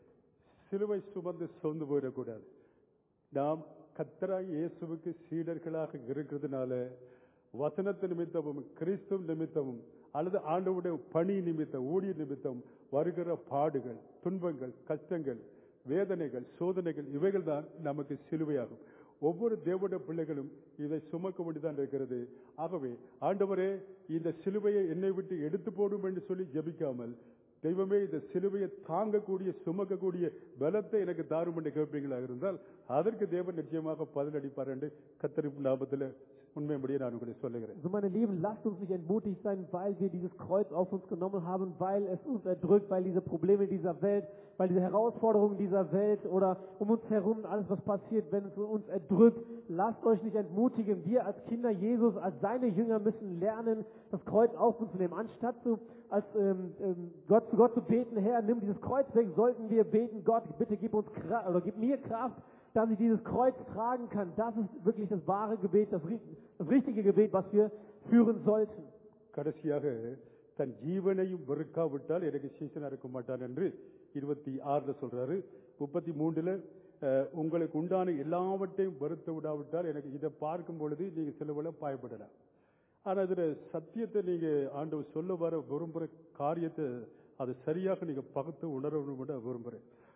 சிலுவை சுமந்து சோர்ந்து போயிடக்கூடாது நாம் கத்தராய் இயேசுவுக்கு சீடர்களாக இருக்கிறதுனால வசனத்து நிமித்தமும் கிறிஸ்துவ நிமித்தமும் அல்லது ஆண்டவுடைய பணி நிமித்தம் ஊழிய நிமித்தம் வருகிற பாடுகள் துன்பங்கள் கஷ்டங்கள் வேதனைகள் சோதனைகள் இவைகள் தான் நமக்கு சிலுவையாகும் ஒவ்வொரு தேவனுடைய பிள்ளைகளும் இதை சுமக்க வேண்டியதான் இருக்கிறது ஆகவே ஆண்டவரே இந்த சிலுவையை என்னை விட்டு எடுத்து போடும் என்று சொல்லி ஜெபிக்காமல் தெய்வமே இந்த சிலுவையை தாங்கக்கூடிய சுமக்கக்கூடிய பலத்தை எனக்கு தாரும் என்று கேட்பீங்களா இருந்தால் அதற்கு தேவன் நிச்சயமாக பதிலளிப்பார் என்று கத்தரிப்பு லாபத்தில் உண்மைப்படியே நான் உங்களுக்கு சொல்லுகிறேன் So meine Lieben, lasst uns nicht entmutigt sein, weil wir dieses Kreuz auf uns genommen haben, weil es uns erdrückt, weil diese Probleme dieser Welt, weil diese Herausforderungen dieser Welt oder um uns herum alles, was passiert, wenn es uns erdrückt. Lasst euch nicht entmutigen. Wir als Kinder Jesus, als seine Jünger müssen lernen, das Kreuz auf uns zu nehmen. Anstatt zu, als ähm, ähm, Gott zu Gott zu beten, Herr, nimm dieses Kreuz weg, sollten wir beten, Gott, bitte gib uns Kraft oder gib mir Kraft, dass ich dieses Kreuz tragen kann. Das ist wirklich das wahre Gebet, das, ri- das richtige Gebet, was wir führen sollten. கடைசியாக தன் ஜீவனையும் வெறுக்காவிட்டால் எனக்கு சீசனா இருக்க மாட்டான் என்று இருபத்தி ஆறுல சொல்றாரு முப்பத்தி மூன்றுல அஹ், உங்களுக்கு உண்டான எல்லாவற்றையும் வெறுத்து விடாவிட்டால் எனக்கு இதை பார்க்கும் பொழுது நீங்க சிலவள பாயப்படலாம் ஆனா இதுல சத்தியத்தை நீங்க ஆண்டவர் சொல்ல வர விரும்புற காரியத்தை அது சரியாக நீங்க பகுத்து உணரணும் விரும்புறேன்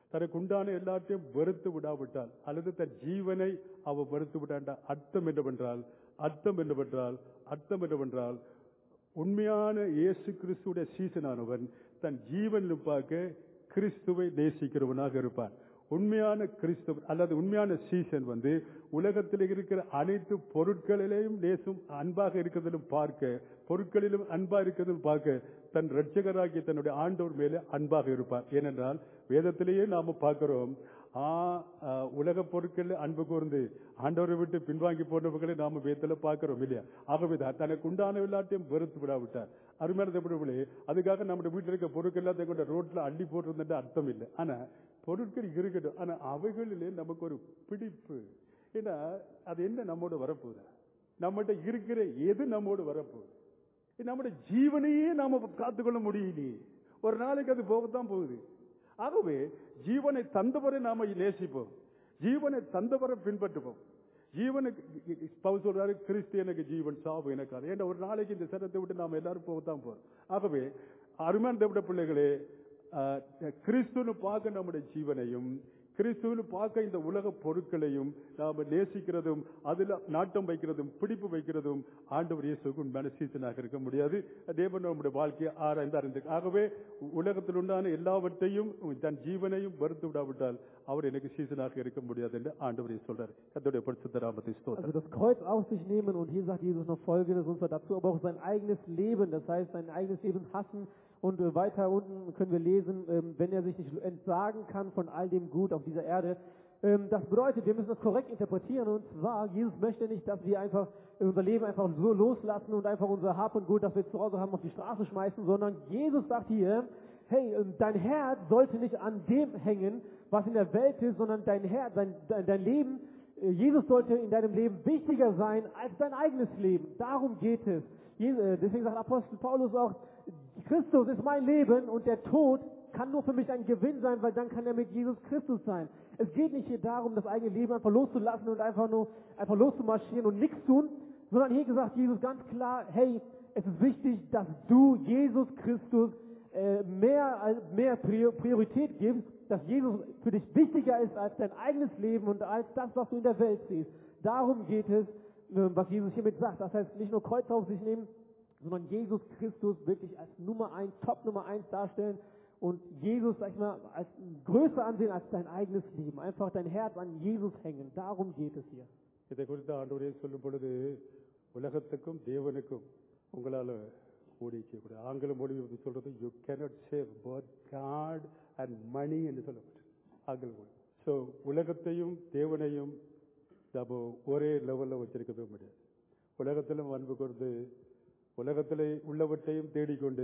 தனக்கு உண்டான எல்லாத்தையும் வெறுத்து விடாவிட்டால் அல்லது தன் ஜீவனை அவ வெறுத்து விட்டாண்டா அர்த்தம் என்னவென்றால் அர்த்தம் என்னவென்றால் அர்த்தம் என்னவென்றால் உண்மையான இயேசு கிறிஸ்துடைய சீசனானவன் தன் ஜீவனிலும் பார்க்க கிறிஸ்துவை நேசிக்கிறவனாக இருப்பான் உண்மையான கிறிஸ்தவன் அல்லது உண்மையான சீசன் வந்து உலகத்தில் இருக்கிற அனைத்து பொருட்களிலேயும் நேசும் அன்பாக இருக்கிறதிலும் பார்க்க பொருட்களிலும் அன்பா இருக்கிறதிலும் பார்க்க தன் ரட்சகராகிய தன்னுடைய ஆண்டவர் மேலே அன்பாக இருப்பார் ஏனென்றால் வேதத்திலேயே நாம பார்க்கிறோம் ஆ, ஆ, உலக பொருட்கள் அன்பு கூர்ந்து ஆண்டவரை விட்டு பின்வாங்கி போன்றவர்களை நாம வேதத்துல பார்க்கிறோம் இல்லையா ஆகவேதான் தனக்கு உண்டான எல்லாத்தையும் வெறுத்து விடாவிட்டார் அருமையான தேவர்களே அதுக்காக நம்முடைய வீட்டில் இருக்க பொருட்கள் எல்லாத்தையும் கொண்ட ரோட்ல அள்ளி போட்டிருந்தா அர்த்தம் இல்லை ஆனா பொருட்கள் இருக்கட்டும் ஆனா அவைகளிலே நமக்கு ஒரு பிடிப்பு ஏன்னா அது என்ன நம்மோட வரப்போகுது நம்மகிட்ட இருக்கிற எது நம்மோடு வரப்போகுது நம்முடைய ஜீவனையே நாம காத்துக்கொள்ள முடியலையே ஒரு நாளைக்கு அது போகத்தான் போகுது ஆகவே ஜீவனை தந்தவரை நாம நேசிப்போம் ஜீவனை தந்தவரை பின்பற்றுவோம் ஜீவனுக்கு பவுல் சொல்றாரு கிறிஸ்து எனக்கு ஜீவன் சாவு எனக்கு அது ஏன்னா ஒரு நாளைக்கு இந்த சரத்தை விட்டு நாம எல்லாரும் போகத்தான் போறோம் ஆகவே அருமையான தேவட பிள்ளைகளே ஆஹ், கிறிஸ்துன்னு பார்க்க நம்முடைய ஜீவனையும் கிறிஸ்துன்னு பார்க்க இந்த உலக பொருட்களையும் நாம நேசிக்கிறதும் அதுல நாட்டம் வைக்கிறதும் பிடிப்பு வைக்கிறதும் ஆண்டவர் இயேசுக்கு உண்மையான சீசனாக இருக்க முடியாது தேவன் நம்முடைய வாழ்க்கையை ஆராய்ந்து அறிந்து ஆகவே உலகத்தில் உண்டான எல்லாவற்றையும் தன் ஜீவனையும் வெறுத்து விடாவிட்டால் அவர் எனக்கு சீசனாக இருக்க முடியாது என்று ஆண்டவர் இயேசு சொல்றாரு கத்தோடைய பரிசுத்த ராமத்தை ஸ்தோத்திரம் Also das Kreuz auf sich nehmen und hier sagt Jesus noch folgendes, und zwar dazu aber auch sein eigenes Leben, das heißt sein eigenes Leben hassen und äh, weiter unten können wir lesen, ähm, wenn er sich nicht entsagen kann von all dem Gut auf dieser Erde. Ähm, das bedeutet, wir müssen das korrekt interpretieren und zwar, Jesus möchte nicht, dass wir einfach unser Leben einfach so loslassen und einfach unser Hab und Gut, das wir zu Hause haben, auf die Straße schmeißen, sondern Jesus sagt hier, hey, ähm, dein Herz sollte nicht an dem hängen, was in der Welt ist, sondern dein Herz, dein, dein, dein Leben äh, Jesus sollte in deinem Leben wichtiger sein als dein eigenes Leben. Darum geht es. Je- äh, Deswegen sagt Apostel Paulus auch, Christus ist mein Leben und der Tod kann nur für mich ein Gewinn sein, weil dann kann er mit Jesus Christus sein. Es geht nicht hier darum, das eigene Leben einfach loszulassen und einfach nur einfach loszumarschieren und nichts tun, sondern hier gesagt Jesus ganz klar, hey, es ist wichtig, dass du Jesus Christus äh, mehr, als- mehr Prior- Priorität gibst, dass Jesus für dich wichtiger ist als dein eigenes Leben und als das, was du in der Welt siehst. Darum geht es, äh, was Jesus hiermit sagt. Das heißt, nicht nur Kreuz auf sich nehmen, sondern Jesus Christus wirklich als Nummer eins, Top Nummer eins darstellen und Jesus, sag ich mal, als größer ansehen als dein eigenes Leben. Einfach dein Herz an Jesus hängen. Darum geht es hier. இதை குறித்து ஆண்டவரே சொல்லும் பொழுது உலகத்துக்கும் தேவனுக்கும் உங்களால ஊழிக்கக்கூடிய ஆங்கில மொழி வந்து சொல்றது you cannot serve both God and money என்று சொல்லப்பட்டு ஆங்கில மொழி ஸோ உலகத்தையும் தேவனையும் நம்ம ஒரே லெவலில் வச்சிருக்கவே முடியாது உலகத்திலும் அன்பு கொண்டு உலகத்தில் உள்ளவற்றையும் தேடிக்கொண்டு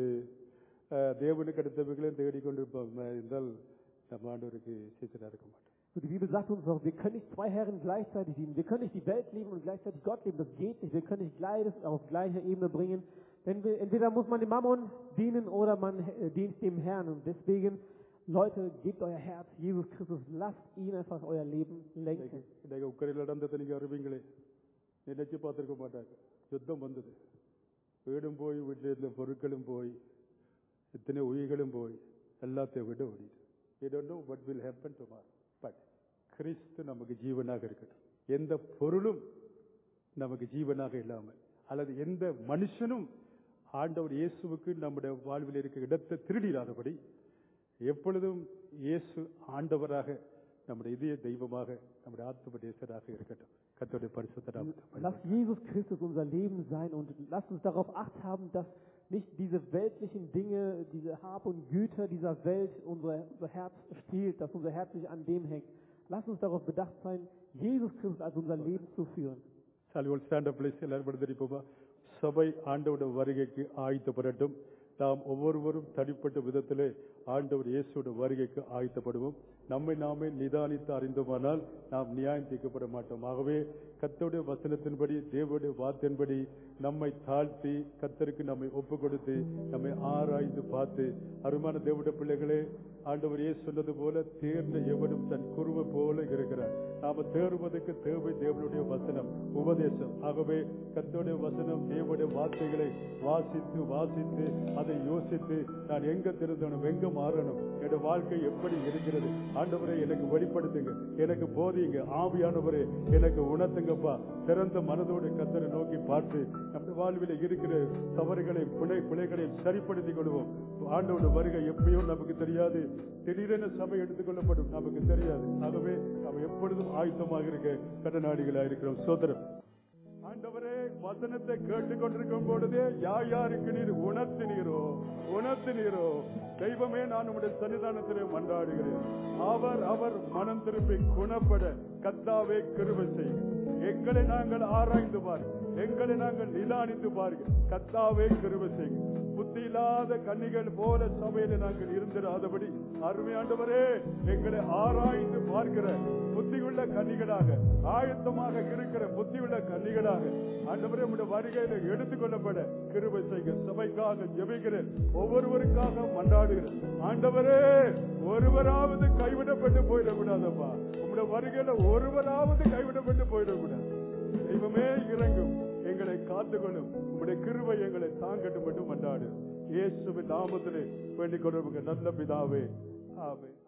அஹ், தேவனுக்கு அடுத்தவைகளையும் தேடிக்கொண்டு இருப்போம் இருந்தால் நம்ம ஆண்டவருக்கு சீசனாக இருக்க மாட்டோம் So, die Bibel sagt uns doch, wir können nicht zwei Herren gleichzeitig dienen. Wir können nicht die Welt lieben und gleichzeitig Gott lieben. Das geht nicht. Wir können nicht beides auf gleicher Ebene bringen. Denn wir, entweder muss man dem Mammon dienen oder man äh, dient dem Herrn. Und deswegen, Leute, gebt euer Herz Jesus Christus. Lasst ihn einfach euer Leben lenken. இன்றைக்கு உக்கரையில் நடந்ததை நீங்க அறிவீங்களே நினைச்சு பார்த்திருக்க மாட்டாங்க யுத்தம் வந்தது வீடும் போய் வீட்டில் இருந்த பொருட்களும் போய் இத்தனை உயிர்களும் போய் எல்லாத்தையும் விட ஓடிது we don't know what will happen tomorrow but கிறிஸ்து நமக்கு ஜீவனாக இருக்கட்டும் எந்த பொருளும் நமக்கு ஜீவனாக இல்லாமல் அல்லது எந்த மனுஷனும் ஆண்டவர் இயேசுவுக்கு நம்முடைய வாழ்வில் இருக்க இடத்தை திருடிடாதபடி எப்பொழுதும் இயேசு ஆண்டவராக நம்முடைய இதய தெய்வமாக நம்முடைய ஆத்ம தேசராக இருக்கட்டும் கத்தோடைய பரிசுத்த நாமத்தை Lasst Jesus Christus unser Leben sein und lasst uns darauf acht haben, dass nicht diese weltlichen Dinge, diese Hab und Güter dieser Welt unser, unser Herz stiehlt, dass unser Herz nicht an dem hängt. Lasst uns darauf bedacht sein, Jesus Christus als unser Leben zu führen. Shall we all stand up, please? எல்லாரும் படுத்திருப்போமா சபை ஆண்டவருடைய வருகைக்கு ஆயத்தப்படட்டும் நாம் ஒவ்வொருவரும் தனிப்பட்ட விதத்திலே ஆண்டவர் இயேசுவோட வருகைக்கு ஆயத்தப்படுவோம் நம்மை நாமே நிதானித்து அறிந்தோமானால் நாம் நியாயம் தீர்க்கப்பட மாட்டோம் ஆகவே கத்தோடைய வசனத்தின்படி தேவனுடைய வார்த்தையின்படி நம்மை தாழ்த்தி கத்தருக்கு நம்மை ஒப்பு கொடுத்து நம்மை ஆராய்ந்து பார்த்து அருமான தேவனுடைய பிள்ளைகளே ஆண்டவர் இயேசு சொன்னது போல தேர்ந்த எவனும் தன் குருவை போல இருக்கிறார் நாம தேர்வதற்கு தேவை தேவனுடைய வசனம் உபதேசம் ஆகவே கத்தோடைய வசனம் தேவனுடைய வார்த்தைகளை வாசித்து வாசித்து அதை யோசித்து நான் எங்க திருந்தணும் எங்க மாறணும் என்னோட வாழ்க்கை எப்படி இருக்கிறது ஆண்டவரை எனக்கு வெளிப்படுத்துங்க எனக்கு போதியுங்க ஆவியானவரே எனக்கு உணர்த்துங்கப்பா திறந்த மனதோடு கத்தரை நோக்கி பார்த்து நம்ம வாழ்வில் இருக்கிற தவறுகளை பிழை பிழைகளையும் சரிப்படுத்திக் கொள்வோம் ஆண்டோட வருகை எப்பயோ நமக்கு தெரியாது திடீரென சபை எடுத்துக்கொள்ளப்படும் நமக்கு தெரியாது ஆகவே நாம் எப்பொழுதும் ஆயுத்தமாக இருக்க கடனாளிகளாக இருக்கிறோம் சோதரம் ஆண்டவரே வசனத்தை கேட்டுக்கொண்டிருக்கும் பொழுதே யார் யாருக்கு நீர் உணர்த்தினீரோ உணர்த்தினீரோ தெய்வமே நான் உடைய சன்னிதானத்திலே மன்றாடுகிறேன் அவர் அவர் மனம் திருப்பி குணப்பட கத்தாவே கிருபை செய்யுங்க எங்களை நாங்கள் ஆராய்ந்து பாருங்க எங்களை நாங்கள் நிதானித்து பாருங்க கத்தாவே கிருபை செய்யுங்க புத்தி இல்லாத கன்னிகள் போல சபையில நாங்கள் இருந்திராதபடி அருமையாண்டவரே எங்களை ஆராய்ந்து பார்க்கிற புத்தியுள்ள கன்னிகளாக ஆயத்தமாக இருக்கிற புத்தியுள்ள கன்னிகளாக ஆண்டவரே உடைய வருகையில எடுத்துக்கொள்ளப்பட கிருபை செய்க சபைக்காக ஜெபிக்கிறேன் ஒவ்வொருவருக்காக மன்றாடுகிறேன் ஆண்டவரே ஒருவராவது கைவிடப்பட்டு போயிடக்கூடாதப்பா உங்களுடைய வருகையில ஒருவராவது கைவிடப்பட்டு போயிடக்கூடாது தெய்வமே இறங்கும் எங்களை காத்துக்கொள்ளும் உங்களுடைய கிருபை எங்களை தாங்கட்டும் என்று மன்றாடு இயேசுவின் நாமத்திலே வேண்டிக் கொள்ளும் நல்ல பிதாவே ஆமென்